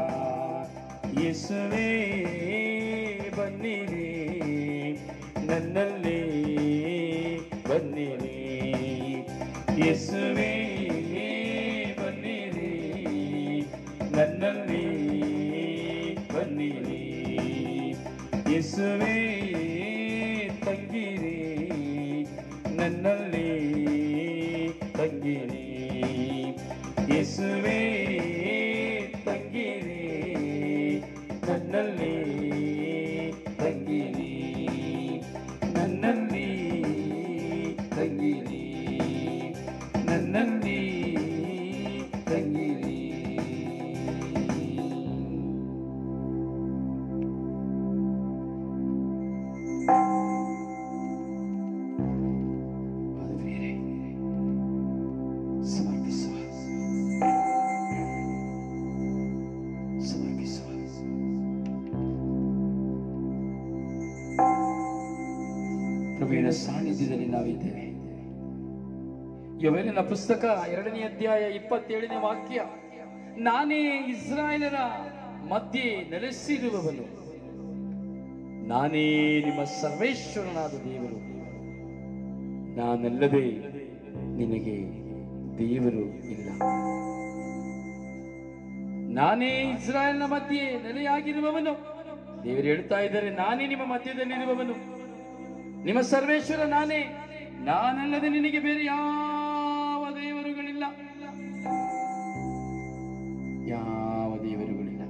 ಯೇಸುವೇ ಬನ್ನಿರಿ ನನ್ನಲ್ಲಿ ಬನ್ನಿರಿ ಯೇಸುವೇ ಬನ್ನಿರಿ ನನ್ನಲ್ಲಿ ಬನ್ನಿರಿ ಯೇಸುವೇ ತಂಗಿರಿ ನನ್ನಲ್ಲಿ ತಂಗಿರಿ ಯೇಸುವೇ ತಂಗಿರಿ ನನ್ನಲ್ಲಿ ತಂಗಿರಿ ನನ್ನಲ್ಲಿ ತಂಗಿರಿ ನನ್ನಲ್ಲಿ ತಂಗಿರಿ ಆದಮೇಲೆ ಸಮರ್ಪಿಸುವ ಸಮರ್ಪಿಸುವ ಪ್ರಭುವಿನ ಸಾನ್ನಿಧ್ಯದಲ್ಲಿ ನಾವಿದ್ದೇವೆ ಯೋವೇಲನ ಪುಸ್ತಕ ಎರಡನೇ ಅಧ್ಯಾಯ ಇಪ್ಪತ್ತೇಳನೇ ವಾಕ್ಯ ನಾನೇ ಇಸ್ರಾಯೇಲರ ಮಧ್ಯೆ ನೆಲೆಸಿರುವವನು ನಾನೇ ನಿಮ್ಮ ಸರ್ವೇಶ್ವರನಾದ ದೇವರು ನಾನಲ್ಲದೆ ನಿನಗೆ ದೇವರು ಇಲ್ಲ ನಾನೇ ಇಸ್ರಾಯೇಲ್ನ ಮಧ್ಯೆ ನೆಲೆಯಾಗಿರುವವನು ದೇವರು ಹೇಳ್ತಾ ಇದ್ದಾರೆ ನಾನೇ ನಿಮ್ಮ ಮಧ್ಯದಲ್ಲಿರುವವನು ನಿಮ್ಮ ಸರ್ವೇಶ್ವರ ನಾನೇ ನಾನಲ್ಲದೆ ನಿನಗೆ ಬೇರೆ ಯಾವ ದೇವರುಗಳಿಲ್ಲ ಯಾವ ದೇವರುಗಳಿಲ್ಲ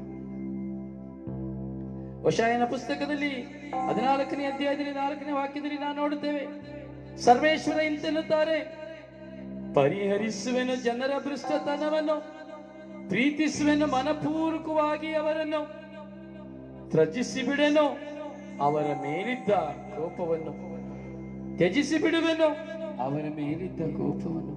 ವಶಾಯನ ಪುಸ್ತಕದಲ್ಲಿ ಹದಿನಾಲ್ಕನೇ ಅಧ್ಯಾಯದಲ್ಲಿ ನಾಲ್ಕನೇ ವಾಕ್ಯದಲ್ಲಿ ನಾವು ನೋಡುತ್ತೇವೆ ಸರ್ವೇಶ್ವರ ಇಂತೆನ್ನುತ್ತಾರೆ ಪರಿಹರಿಸುವೆನು ಜನರ ಭ್ರಷ್ಟತನವನ್ನು ಪ್ರೀತಿಸುವೆನು ಮನಪೂರ್ವಕವಾಗಿ ಅವರನ್ನು ತ್ಯಜಿಸಿ ಬಿಡೆನು ಅವರ ಮೇಲಿದ್ದ ಕೋಪವನ್ನು ತ್ಯಜಿಸಿ ಬಿಡುವೆನು ಅವರ ಮೇಲಿದ್ದ ಕೋಪವನ್ನು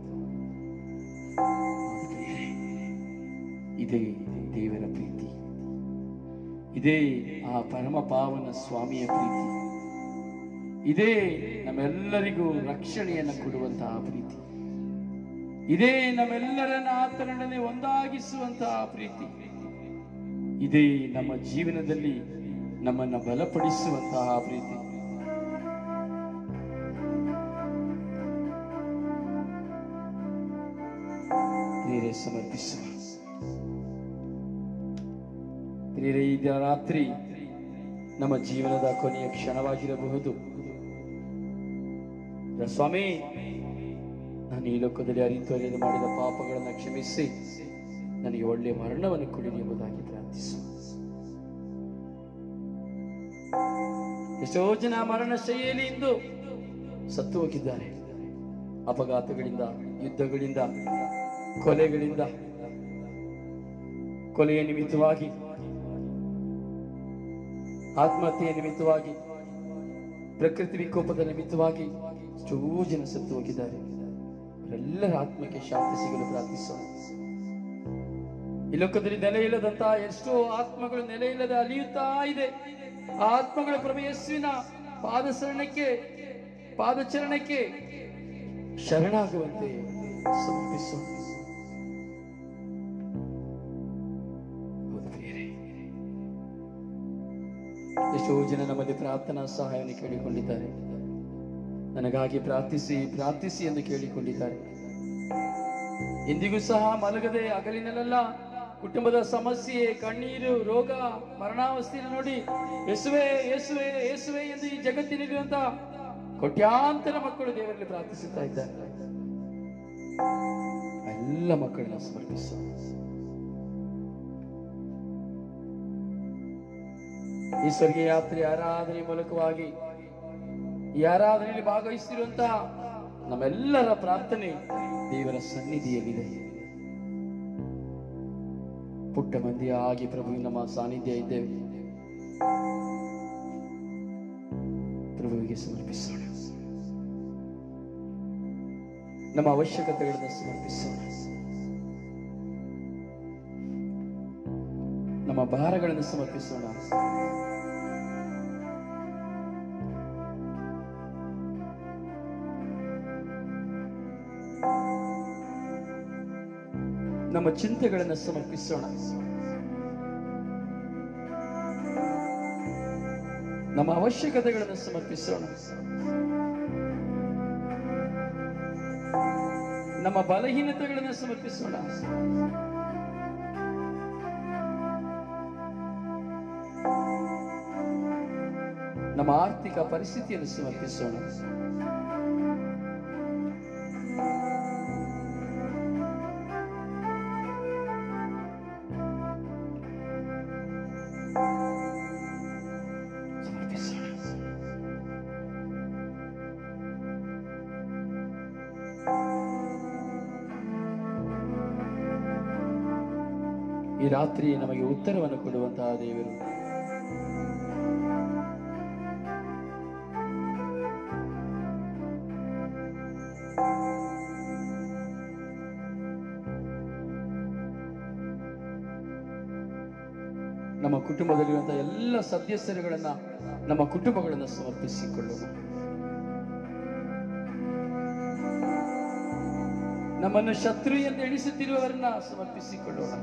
ಇದೇ ದೇವರ ಪ್ರೀತಿ ಇದೇ ಆ ಪರಮ ಪಾವನ ಸ್ವಾಮಿಯ ಪ್ರೀತಿ ಇದೇ ನಮ್ಮೆಲ್ಲರಿಗೂ ರಕ್ಷಣೆಯನ್ನು ಕೊಡುವಂತಹ ಪ್ರೀತಿ ಇದೇ ನಮ್ಮೆಲ್ಲರನ್ನ ಆತನೊಡನೆ ಒಂದಾಗಿಸುವಂತಹ ಪ್ರೀತಿ ಇದೇ ನಮ್ಮ ಜೀವನದಲ್ಲಿ ನಮ್ಮನ್ನ ಬಲಪಡಿಸುವಂತಹ ಪ್ರೀತಿ ಪ್ರಿಯರೇ ಸಮರ್ಪಿಸುವ ಪ್ರಿಯರೇ ಈ ದಿನ ರಾತ್ರಿ ನಮ್ಮ ಜೀವನದ ಕೊನೆಯ ಕ್ಷಣವಾಗಿರಬಹುದು ಸ್ವಾಮಿ ನಾನು ಈ ಲೋಕದಲ್ಲಿ ಅರಿತು ಅರಿಯಲು ಮಾಡಿದ ಪಾಪಗಳನ್ನು ಕ್ಷಮಿಸಿ ನನಗೆ ಒಳ್ಳೆಯ ಮರಣವನ್ನು ಕೊಡಿ ಎಂಬುದಾಗಿ ಪ್ರಾರ್ಥಿಸು ಎಷ್ಟೋ ಜನ ಮರಣ ಶೈಲಿಯಲ್ಲಿ ಇಂದು ಸತ್ತು ಹೋಗಿದ್ದಾರೆ ಅಪಘಾತಗಳಿಂದ ಯುದ್ಧಗಳಿಂದ ಕೊಲೆಗಳಿಂದ ಕೊಲೆಯ ನಿಮಿತ್ತವಾಗಿ ಆತ್ಮಹತ್ಯೆಯ ನಿಮಿತ್ತವಾಗಿ ಪ್ರಕೃತಿ ವಿಕೋಪದ ನಿಮಿತ್ತವಾಗಿ ಎಷ್ಟೋ ಜನ ಸತ್ತು ಹೋಗಿದ್ದಾರೆ ಅವರೆಲ್ಲರ ಆತ್ಮಕ್ಕೆ ಶಾಂತಿ ಸಿಗಲು ಪ್ರಾರ್ಥಿಸೋಣ ಈ ಲೋಕದಲ್ಲಿ ನೆಲೆ ಇಲ್ಲದಂತಹ ಎಷ್ಟೋ ಆತ್ಮಗಳು ನೆಲೆ ಇಲ್ಲದೆ ಅಲಿಯುತ್ತಾ ಇದೆ ಆ ಆತ್ಮಗಳ ಪ್ರಭು ಯೇಸುವಿನ ಪಾದಸರಣಕ್ಕೆ ಪಾದಚರಣಕ್ಕೆ ಶರಣಾಗುವಂತೆ ಸಮರ್ಪಿಸೋಣ ಹೌದು ಪ್ರಿಯರೇ. ಎಷ್ಟೋ ಜನ ನಮ್ಮಲ್ಲಿ ಪ್ರಾರ್ಥನಾ ಸಹಾಯವನ್ನು ಕೇಳಿಕೊಂಡಿದ್ದಾರೆ ನನಗಾಗಿ ಪ್ರಾರ್ಥಿಸಿ ಪ್ರಾರ್ಥಿಸಿ ಎಂದು ಕೇಳಿಕೊಂಡಿದ್ದಾರೆ ಇಂದಿಗೂ ಸಹ ಮಲಗದೆ ಹಗಲಿನಲ್ಲೆಲ್ಲ ಕುಟುಂಬದ ಸಮಸ್ಯೆ ಕಣ್ಣೀರು ರೋಗ ಮರಣಾವಸ್ಥೆಯನ್ನು ನೋಡಿ ಯೇಸುವೆ ಯೇಸುವೆ ಯೇಸುವೆ ಎಂದು ಈ ಜಗತ್ತಿನಲ್ಲಿರುವಂತ ಕೋಟ್ಯಾಂತರ ಮಕ್ಕಳು ದೇವರಲ್ಲಿ ಪ್ರಾರ್ಥಿಸುತ್ತಾ ಇದ್ದಾರೆ ಎಲ್ಲ ಮಕ್ಕಳನ್ನ ಸಮರ್ಪಿಸು ಈ ಸ್ವರ್ಗೀಯ ಯಾತ್ರೆ ಆರಾಧನೆ ಮೂಲಕವಾಗಿ ಈ ಆರಾಧನೆಯಲ್ಲಿ ಭಾಗವಹಿಸಿರುವಂತಹ ನಮ್ಮೆಲ್ಲರ ಪ್ರಾರ್ಥನೆ ದೇವರ ಸನ್ನಿಧಿಯಲ್ಲಿದೆ ಪುಟ್ಟ ಮಂದಿಯಾಗಿ ಪ್ರಭು ನಮ್ಮ ಸಾನ್ನಿಧ್ಯ ಇದ್ದೇವೆ ಪ್ರಭುವಿಗೆ ಸಮರ್ಪಿಸೋಣ ನಮ್ಮ ಅವಶ್ಯಕತೆಗಳನ್ನು ಸಮರ್ಪಿಸೋಣ ನಮ್ಮ ಭಾರಗಳನ್ನು ಸಮರ್ಪಿಸೋಣ ನಮ್ಮ ಚಿಂತೆಗಳನ್ನು ಸಮರ್ಪಿಸೋಣ ನಮ್ಮ ಅವಶ್ಯಕತೆಗಳನ್ನು ಸಮರ್ಪಿಸೋಣ ನಮ್ಮ ಬಲಹೀನತೆಗಳನ್ನು ಸಮರ್ಪಿಸೋಣ ನಮ್ಮ ಆರ್ಥಿಕ ಪರಿಸ್ಥಿತಿಯನ್ನು ಸಮರ್ಪಿಸೋಣ ಸಮರ್ಪಿಸೋಣ ಈ ರಾತ್ರಿ ನಮಗೆ ಉತ್ತರವನ್ನು ಕೊಡುವಂತಹ ದೇವರು ನಮ್ಮ ಕುಟುಂಬದಲ್ಲಿರುವಂತಹ ಎಲ್ಲ ಸದಸ್ಯರುಗಳನ್ನ ನಮ್ಮ ಕುಟುಂಬಗಳನ್ನು ಸಮರ್ಪಿಸಿಕೊಳ್ಳೋಣ ನಮ್ಮನ್ನು ಶತ್ರು ಎಂದು ಎಣಿಸುತ್ತಿರುವವರನ್ನ ಸಮರ್ಪಿಸಿಕೊಳ್ಳೋಣ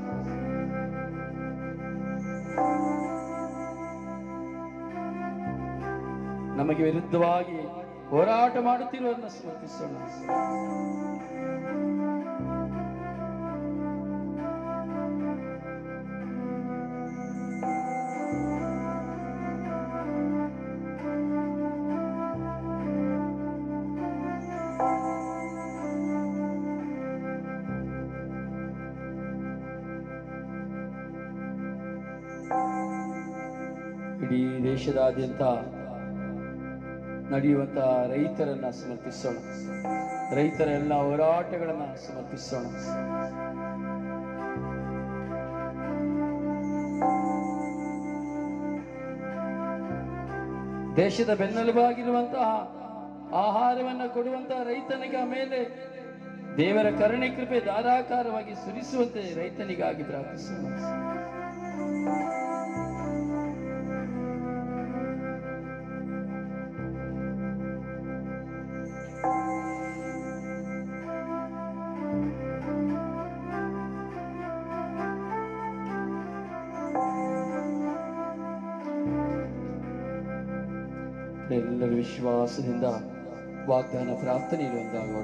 ನಮಗೆ ವಿರುದ್ಧವಾಗಿ ಹೋರಾಟ ಮಾಡುತ್ತಿರುವವರನ್ನ ಸಮರ್ಪಿಸೋಣ ಇಡೀ ದೇಶದಾದ್ಯಂತ ನಡೆಯುವಂತಹ ರೈತರನ್ನ ಸಮರ್ಪಿಸೋಣ ರೈತರ ಎಲ್ಲ ಹೋರಾಟಗಳನ್ನ ಸಮರ್ಪಿಸೋಣ ದೇಶದ ಬೆನ್ನೆಲುಬಾಗಿರುವಂತಹ ಆಹಾರವನ್ನು ಕೊಡುವಂತಹ ರೈತನಿಗ ಮೇಲೆ ದೇವರ ಕರುಣೆ ಕೃಪೆ ಧಾರಾಕಾರವಾಗಿ ಸುರಿಸುವಂತೆ ರೈತನಿಗಾಗಿ ಪ್ರಾರ್ಥಿಸೋಣ ಎಲ್ಲರೂ ವಿಶ್ವಾಸದಿಂದ ವಾಗ್ದಾನ ಪ್ರಾರ್ಥನೆಯಲ್ಲಿ ಒಂದಾಗೋಣ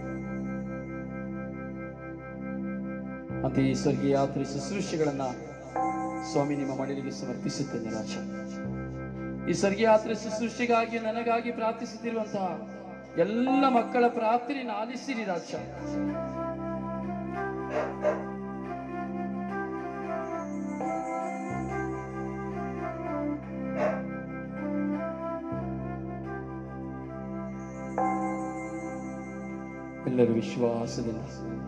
ಅಂತ ಈ ಸ್ವರ್ಗೀಯ ಯಾತ್ರೆ ಶುಶ್ರೂಷೆಗಳನ್ನ ಸ್ವಾಮಿ ನಿಮ್ಮ ಮಡಿಲಿಗೆ ಸಮರ್ಪಿಸುತ್ತೇನೆ ರಾಜ ಈ ಸ್ವರ್ಗೀಯ ಯಾತ್ರೆ ಶುಶ್ರೂಷೆಗಾಗಿ ನನಗಾಗಿ ಪ್ರಾರ್ಥಿಸುತ್ತಿರುವಂತಹ ಎಲ್ಲ ಮಕ್ಕಳ ಪ್ರಾರ್ಥನೆಯನ್ನು ಆಲಿಸಿರಿ ರಾಜ ಎಲ್ಲರೂ ವಿಶ್ವಾಸದಿಂದ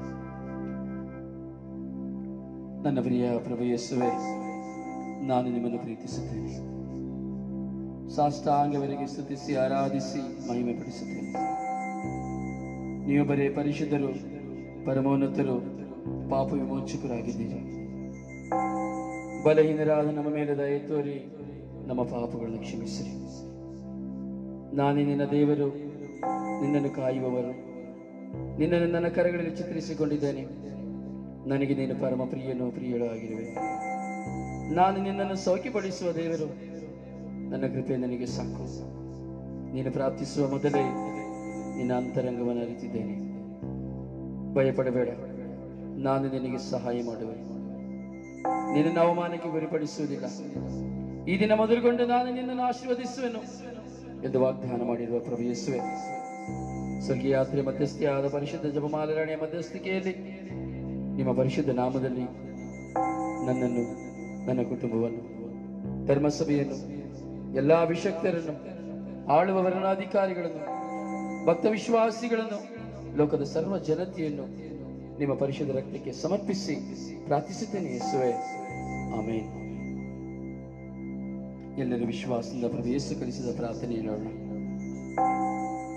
ನನ್ನ ಪ್ರಿಯ ಪ್ರಭು ಯೇಸುವೆ ನಾನು ನಿಮ್ಮನ್ನು ಪ್ರೀತಿಸುತ್ತೇನೆ ಸಾಷ್ಟಾಂಗವರೆಗೆ ಸ್ತುತಿಸಿ ಆರಾಧಿಸಿ ಮಹಿಮೆ ಪಡಿಸುತ್ತೇನೆ ನೀವು ಬರೇ ಪರಿಶುದ್ಧರು ಪರಮೋನ್ನತರು ಪಾಪ ವಿಮೋಚಕರಾಗಿದ್ದೀರಿ ಬಲಹೀನರಾದ ನಮ್ಮ ಮೇಲೆ ದಯ ತೋರಿ ನಮ್ಮ ಪಾಪಗಳನ್ನು ಕ್ಷಮಿಸಿರಿ ನಾನೇ ನಿನ್ನ ದೇವರು ನಿನ್ನನ್ನು ಕಾಯುವವರು ನಿನ್ನನ್ನು ನನ್ನ ಕರಗಳಲ್ಲಿ ಚಿತ್ರಿಸಿಕೊಂಡಿದ್ದೇನೆ ನನಗೆ ನೀನು ಪರಮ ಪ್ರಿಯನೂ ಪ್ರಿಯಳೂ ಆಗಿರುವೆ ನಾನು ನಿನ್ನನ್ನು ಸೌಖ್ಯಪಡಿಸುವ ದೇವರು ನನ್ನ ಕೃಪೆ ನನಗೆ ಸಾಕು ನೀನು ಪ್ರಾರ್ಥಿಸುವ ಮೊದಲೇ ನಿನ್ನ ಅಂತರಂಗವನ್ನು ಅರಿತಿದ್ದೇನೆ ಭಯಪಡಬೇಡ ನಾನು ನಿನಗೆ ಸಹಾಯ ಮಾಡುವೆ ನಿನ್ನನ್ನು ಅವಮಾನಕ್ಕೆ ಗುರಿಪಡಿಸುವುದಿಲ್ಲ ಈ ದಿನ ಮೊದಲುಗೊಂಡು ನಾನು ನಿನ್ನನ್ನು ಆಶೀರ್ವದಿಸುವೆನು ಎಂದು ವಾಗ್ದಾನ ಮಾಡಿರುವ ಪ್ರಭು ಯೇಸುವೆ ಸ್ವರ್ಗೀಯ ಯಾತ್ರೆ ಮಧ್ಯಸ್ಥಿಯಾದ ಪರಿಶುದ್ಧ ಜಪಮಾಲರಣೆಯ ಮಧ್ಯಸ್ಥಿಕೆಯಲ್ಲಿ ನಿಮ್ಮ ಪರಿಶುದ್ಧ ನಾಮದಲ್ಲಿ ನನ್ನನ್ನು ನನ್ನ ಕುಟುಂಬವನ್ನು ಧರ್ಮಸಭೆಯನ್ನು ಎಲ್ಲಾ ಅಭಿಷಕ್ತರನ್ನು ಆಳುವವರನ್ನ ಅಧಿಕಾರಿಗಳನ್ನು ಭಕ್ತ ವಿಶ್ವಾಸಿಗಳನ್ನು ಲೋಕದ ಸರ್ವ ಜನತೆಯನ್ನು ನಿಮ್ಮ ಪರಿಶುದ್ಧ ರಕ್ತಕ್ಕೆ ಸಮರ್ಪಿಸಿ ಪ್ರಾರ್ಥಿಸುತ್ತೇನೆ ಯೇಸುವೆ ಆಮೇನ್ ಎಲ್ಲರೂ ವಿಶ್ವಾಸದಿಂದ ಪ್ರಭು ಯೇಸು ಕಲಿಸಿದ ಪ್ರಾರ್ಥನೆ ಹೇಳೋಣ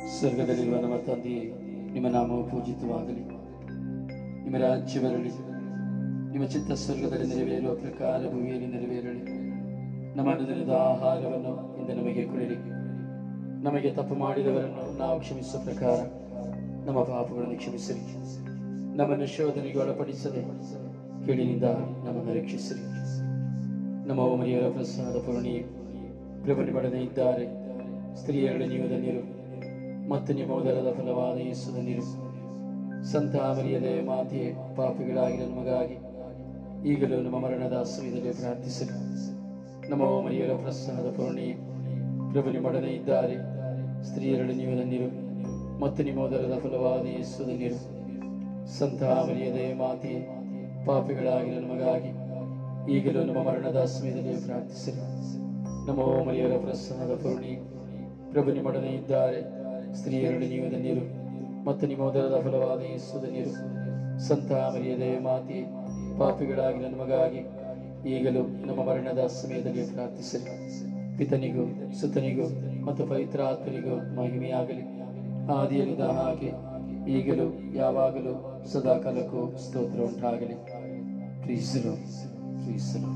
ಸ್ವರ್ಗದಲ್ಲಿರುವ ನಮ್ಮ ತಂದೆಯೇ ನಿಮ್ಮ ನಾಮವು ಪೂಜಿತವಾಗಲಿ ನಿಮ್ಮ ರಾಜ್ಯ ಬರಲಿ ನಿಮ್ಮ ಚಿತ್ತ ಸ್ವರ್ಗದಲ್ಲಿ ನೆರವೇರುವ ಪ್ರಕಾರ ಭೂಮಿಯಲ್ಲಿ ನೆರವೇರಲಿ ನಮ್ಮ ಅನುದಿನದ ಆಹಾರವನ್ನು ಇಂದು ನಮಗೆ ಕೊಡಿರಿ ನಮಗೆ ತಪ್ಪು ಮಾಡಿದವರನ್ನು ನಾವು ಕ್ಷಮಿಸುವ ಪ್ರಕಾರ ನಮ್ಮ ಪಾಪಗಳನ್ನು ಕ್ಷಮಿಸಿರಿ ನಮ್ಮನ್ನು ಶೋಧನೆಗೆ ಒಳಪಡಿಸದೆ ಕೇಳಿನಿಂದ ನಮ್ಮನ್ನು ರಕ್ಷಿಸಿರಿ ನಮ್ಮ ಮರಿಯರ ಪ್ರಸಾದ ಪೂರ್ಣಿಯೇ ಪ್ರಭು ಪಡೆದೇ ಇದ್ದಾರೆ ಸ್ತ್ರೀಯರಲ್ಲಿ ನೀವು ಧನ್ಯರು ಮತ್ತು ನಿಮ್ಮ ಉದರದ ಫಲವಾದ ಯೇಸು ಧನ್ಯರು ಸಂತ ಮರಿಯದೆ ಮಾತೆಯೇ ಪಾಪಿಗಳಾಗಿ ನಮಗಾಗಿ ಈಗಲೂ ನಮ್ಮ ಮರಣದ ಸಮಯದಲ್ಲಿ ಪ್ರಾರ್ಥಿಸಲಿ ನಮ್ಮ ಮರಿಯರ ಪ್ರಸಾದ ಪೂರ್ಣಿಯೇ ಪ್ರಭು ನಿಮ್ಮೊಡನೆ ಇದ್ದಾರೆ ಸ್ತ್ರೀಯರಲ್ಲಿ ನೀವು ಧನ್ಯರು ಮತ್ತು ನಿಮ್ಮ ಉದರದ ಫಲವಾದ ಯೇಸು ಧನ್ಯರು ಸಂತ ಮರಿಯದೆ ಮಾತೆಯೇ ಪಾಪಿಗಳಾಗಿ ನಮಗಾಗಿ ಈಗಲೂ ನಮ್ಮ ಮರಣದ ಸಮಯದಲ್ಲಿ ಪ್ರಾರ್ಥಿಸಲಿ ನಮ್ಮ ಮರಿಯರ ಪ್ರಸಾದ ಪೂರ್ಣಿ ಪ್ರಭು ನಿಮ್ಮೊಡನೆ ಇದ್ದಾರೆ ಸ್ತ್ರೀಯರಲ್ಲಿ ನೀವು ಧನ್ಯರು ಮತ್ತು ನಿಮ್ಮ ಉದರದ ಫಲವಾದ ಯೇಸು ಧನ್ಯರು ಸಂತ ಮರಿಯದೆ ಮಾತೆ ಪಾಪಿಗಳಾಗಿ ನಮಗಾಗಿ ಈಗಲೂ ನಮ್ಮ ಮರಣದ ಸಮಯದಲ್ಲಿ ಪ್ರಾರ್ಥಿಸಲಿ ಪಿತನಿಗೂ ಸುತನಿಗೂ ಮತ್ತು ಪವಿತ್ರ ಆತ್ಮನಿಗೂ ಮಹಿಮೆಯಾಗಲಿ ಆದಿಯಲ್ಲಿದ್ದ ಹಾಗೆ ಈಗಲೂ ಯಾವಾಗಲೂ ಸದಾ ಕಾಲಕ್ಕೂ ಸ್ತೋತ್ರ ಉಂಟಾಗಲಿ ಪ್ರೀಸಲು ಪ್ರೀಸಲು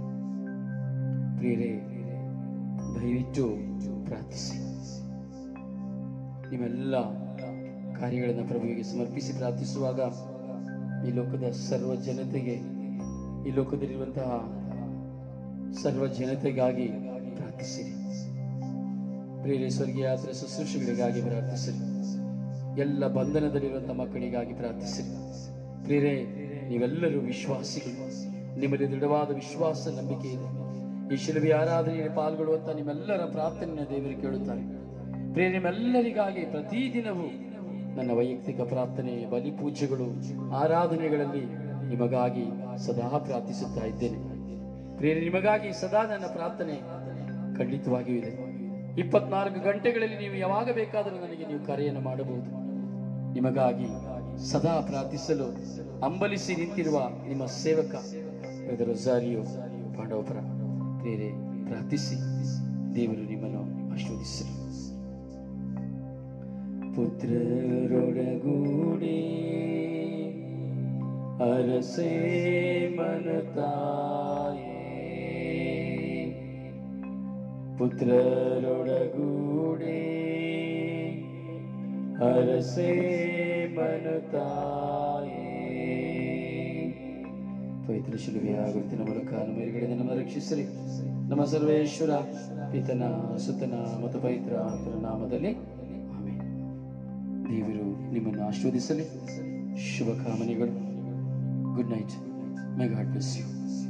ಪ್ರಿಯರೇ ದಯವಿಟ್ಟು ಪ್ರಾರ್ಥಿಸಿ ನಿಮ್ಮೆಲ್ಲ ಕಾರ್ಯಗಳನ್ನು ಪ್ರಭುವಿಗೆ ಸಮರ್ಪಿಸಿ ಪ್ರಾರ್ಥಿಸುವಾಗ ಈ ಲೋಕದ ಸರ್ವ ಜನತೆಗೆ ಈ ಲೋಕದಲ್ಲಿರುವಂತಹ ಸರ್ವ ಜನತೆಗಾಗಿ ಪ್ರಾರ್ಥಿಸಿರಿ ಪ್ರಿಯರೇ ಸ್ವರ್ಗೀಯ ಯಾತ್ರೆ ಶುಶ್ರೂಷೆಗಳಿಗಾಗಿ ಪ್ರಾರ್ಥಿಸಿರಿ ಎಲ್ಲ ಬಂಧನದಲ್ಲಿರುವಂತಹ ಮಕ್ಕಳಿಗಾಗಿ ಪ್ರಾರ್ಥಿಸಿರಿ ಪ್ರಿಯರೇ ನೀವೆಲ್ಲರೂ ವಿಶ್ವಾಸಿಗಳು ನಿಮ್ಮಲ್ಲಿ ದೃಢವಾದ ವಿಶ್ವಾಸ ನಂಬಿಕೆ ಇದೆ ಈ ಶಿಲುಬೆ ಆರಾಧನೆಯಲ್ಲಿ ಪಾಲ್ಗೊಳ್ಳುವಂತ ನಿಮ್ಮೆಲ್ಲರ ಪ್ರಾರ್ಥನೆಯ ದೇವರು ಕೇಳುತ್ತಾರೆ ಪ್ರಿಯ ನಿಮ್ಮೆಲ್ಲರಿಗಾಗಿ ಪ್ರತಿದಿನವೂ ನನ್ನ ವೈಯಕ್ತಿಕ ಪ್ರಾರ್ಥನೆ ಬಲಿ ಪೂಜೆಗಳು ಆರಾಧನೆಗಳಲ್ಲಿ ನಿಮಗಾಗಿ ಸದಾ ಪ್ರಾರ್ಥಿಸುತ್ತಾ ಇದ್ದೇನೆ ಪ್ರಿಯ ನಿಮಗಾಗಿ ಸದಾ ನನ್ನ ಪ್ರಾರ್ಥನೆ ಖಂಡಿತವಾಗಿಯೂ ಇದೆ ಇಪ್ಪತ್ನಾಲ್ಕು ಗಂಟೆಗಳಲ್ಲಿ ನೀವು ಯಾವಾಗ ಬೇಕಾದರೂ ನನಗೆ ನೀವು ಕರೆಯನ್ನು ಮಾಡಬಹುದು ನಿಮಗಾಗಿ ಸದಾ ಪ್ರಾರ್ಥಿಸಲು ಅಂಬಲಿಸಿ ನಿಂತಿರುವ ನಿಮ್ಮ ಸೇವಕ ಬ್ರದರ್ ರೊಸಾರಿಯೋ ಪಾಂಡವಪುರ ಪ್ರೇರೆ ಪ್ರಾರ್ಥಿಸಿ ದೇವರು ನಿಮ್ಮನ್ನು ಆಶೀರ್ವದಿಸಲಿ ಪುತ್ರರೊಡಗೂಡಿ ಅರಸೇ ಮನತಾಯೇ ಪುತ್ರರೊಡಗೂಡಿ ಅರಸೇ ಮನತಾಯೇ ಪವಿತ್ರ ಶಿಲುಬೆಯ ಗುರುತಿನ ಮೂಲಕ ನಮ್ಮ ಎದುರುಗಡೆ ನಮ್ಮ ರಕ್ಷಿಸಲಿ ನಮ್ಮ ಸರ್ವೇಶ್ವರ ಪಿತನ ಸುತನ ಮತ್ತು ಪವಿತ್ರ ಆತನ ನಾಮದಲ್ಲಿ ಆಮೆನ್ ದೇವರು ನಿಮ್ಮನ್ನು ಆಶೀರ್ವದಿಸಲಿ ಶುಭ ಕಾಮನೆಗಳು good night my God bless you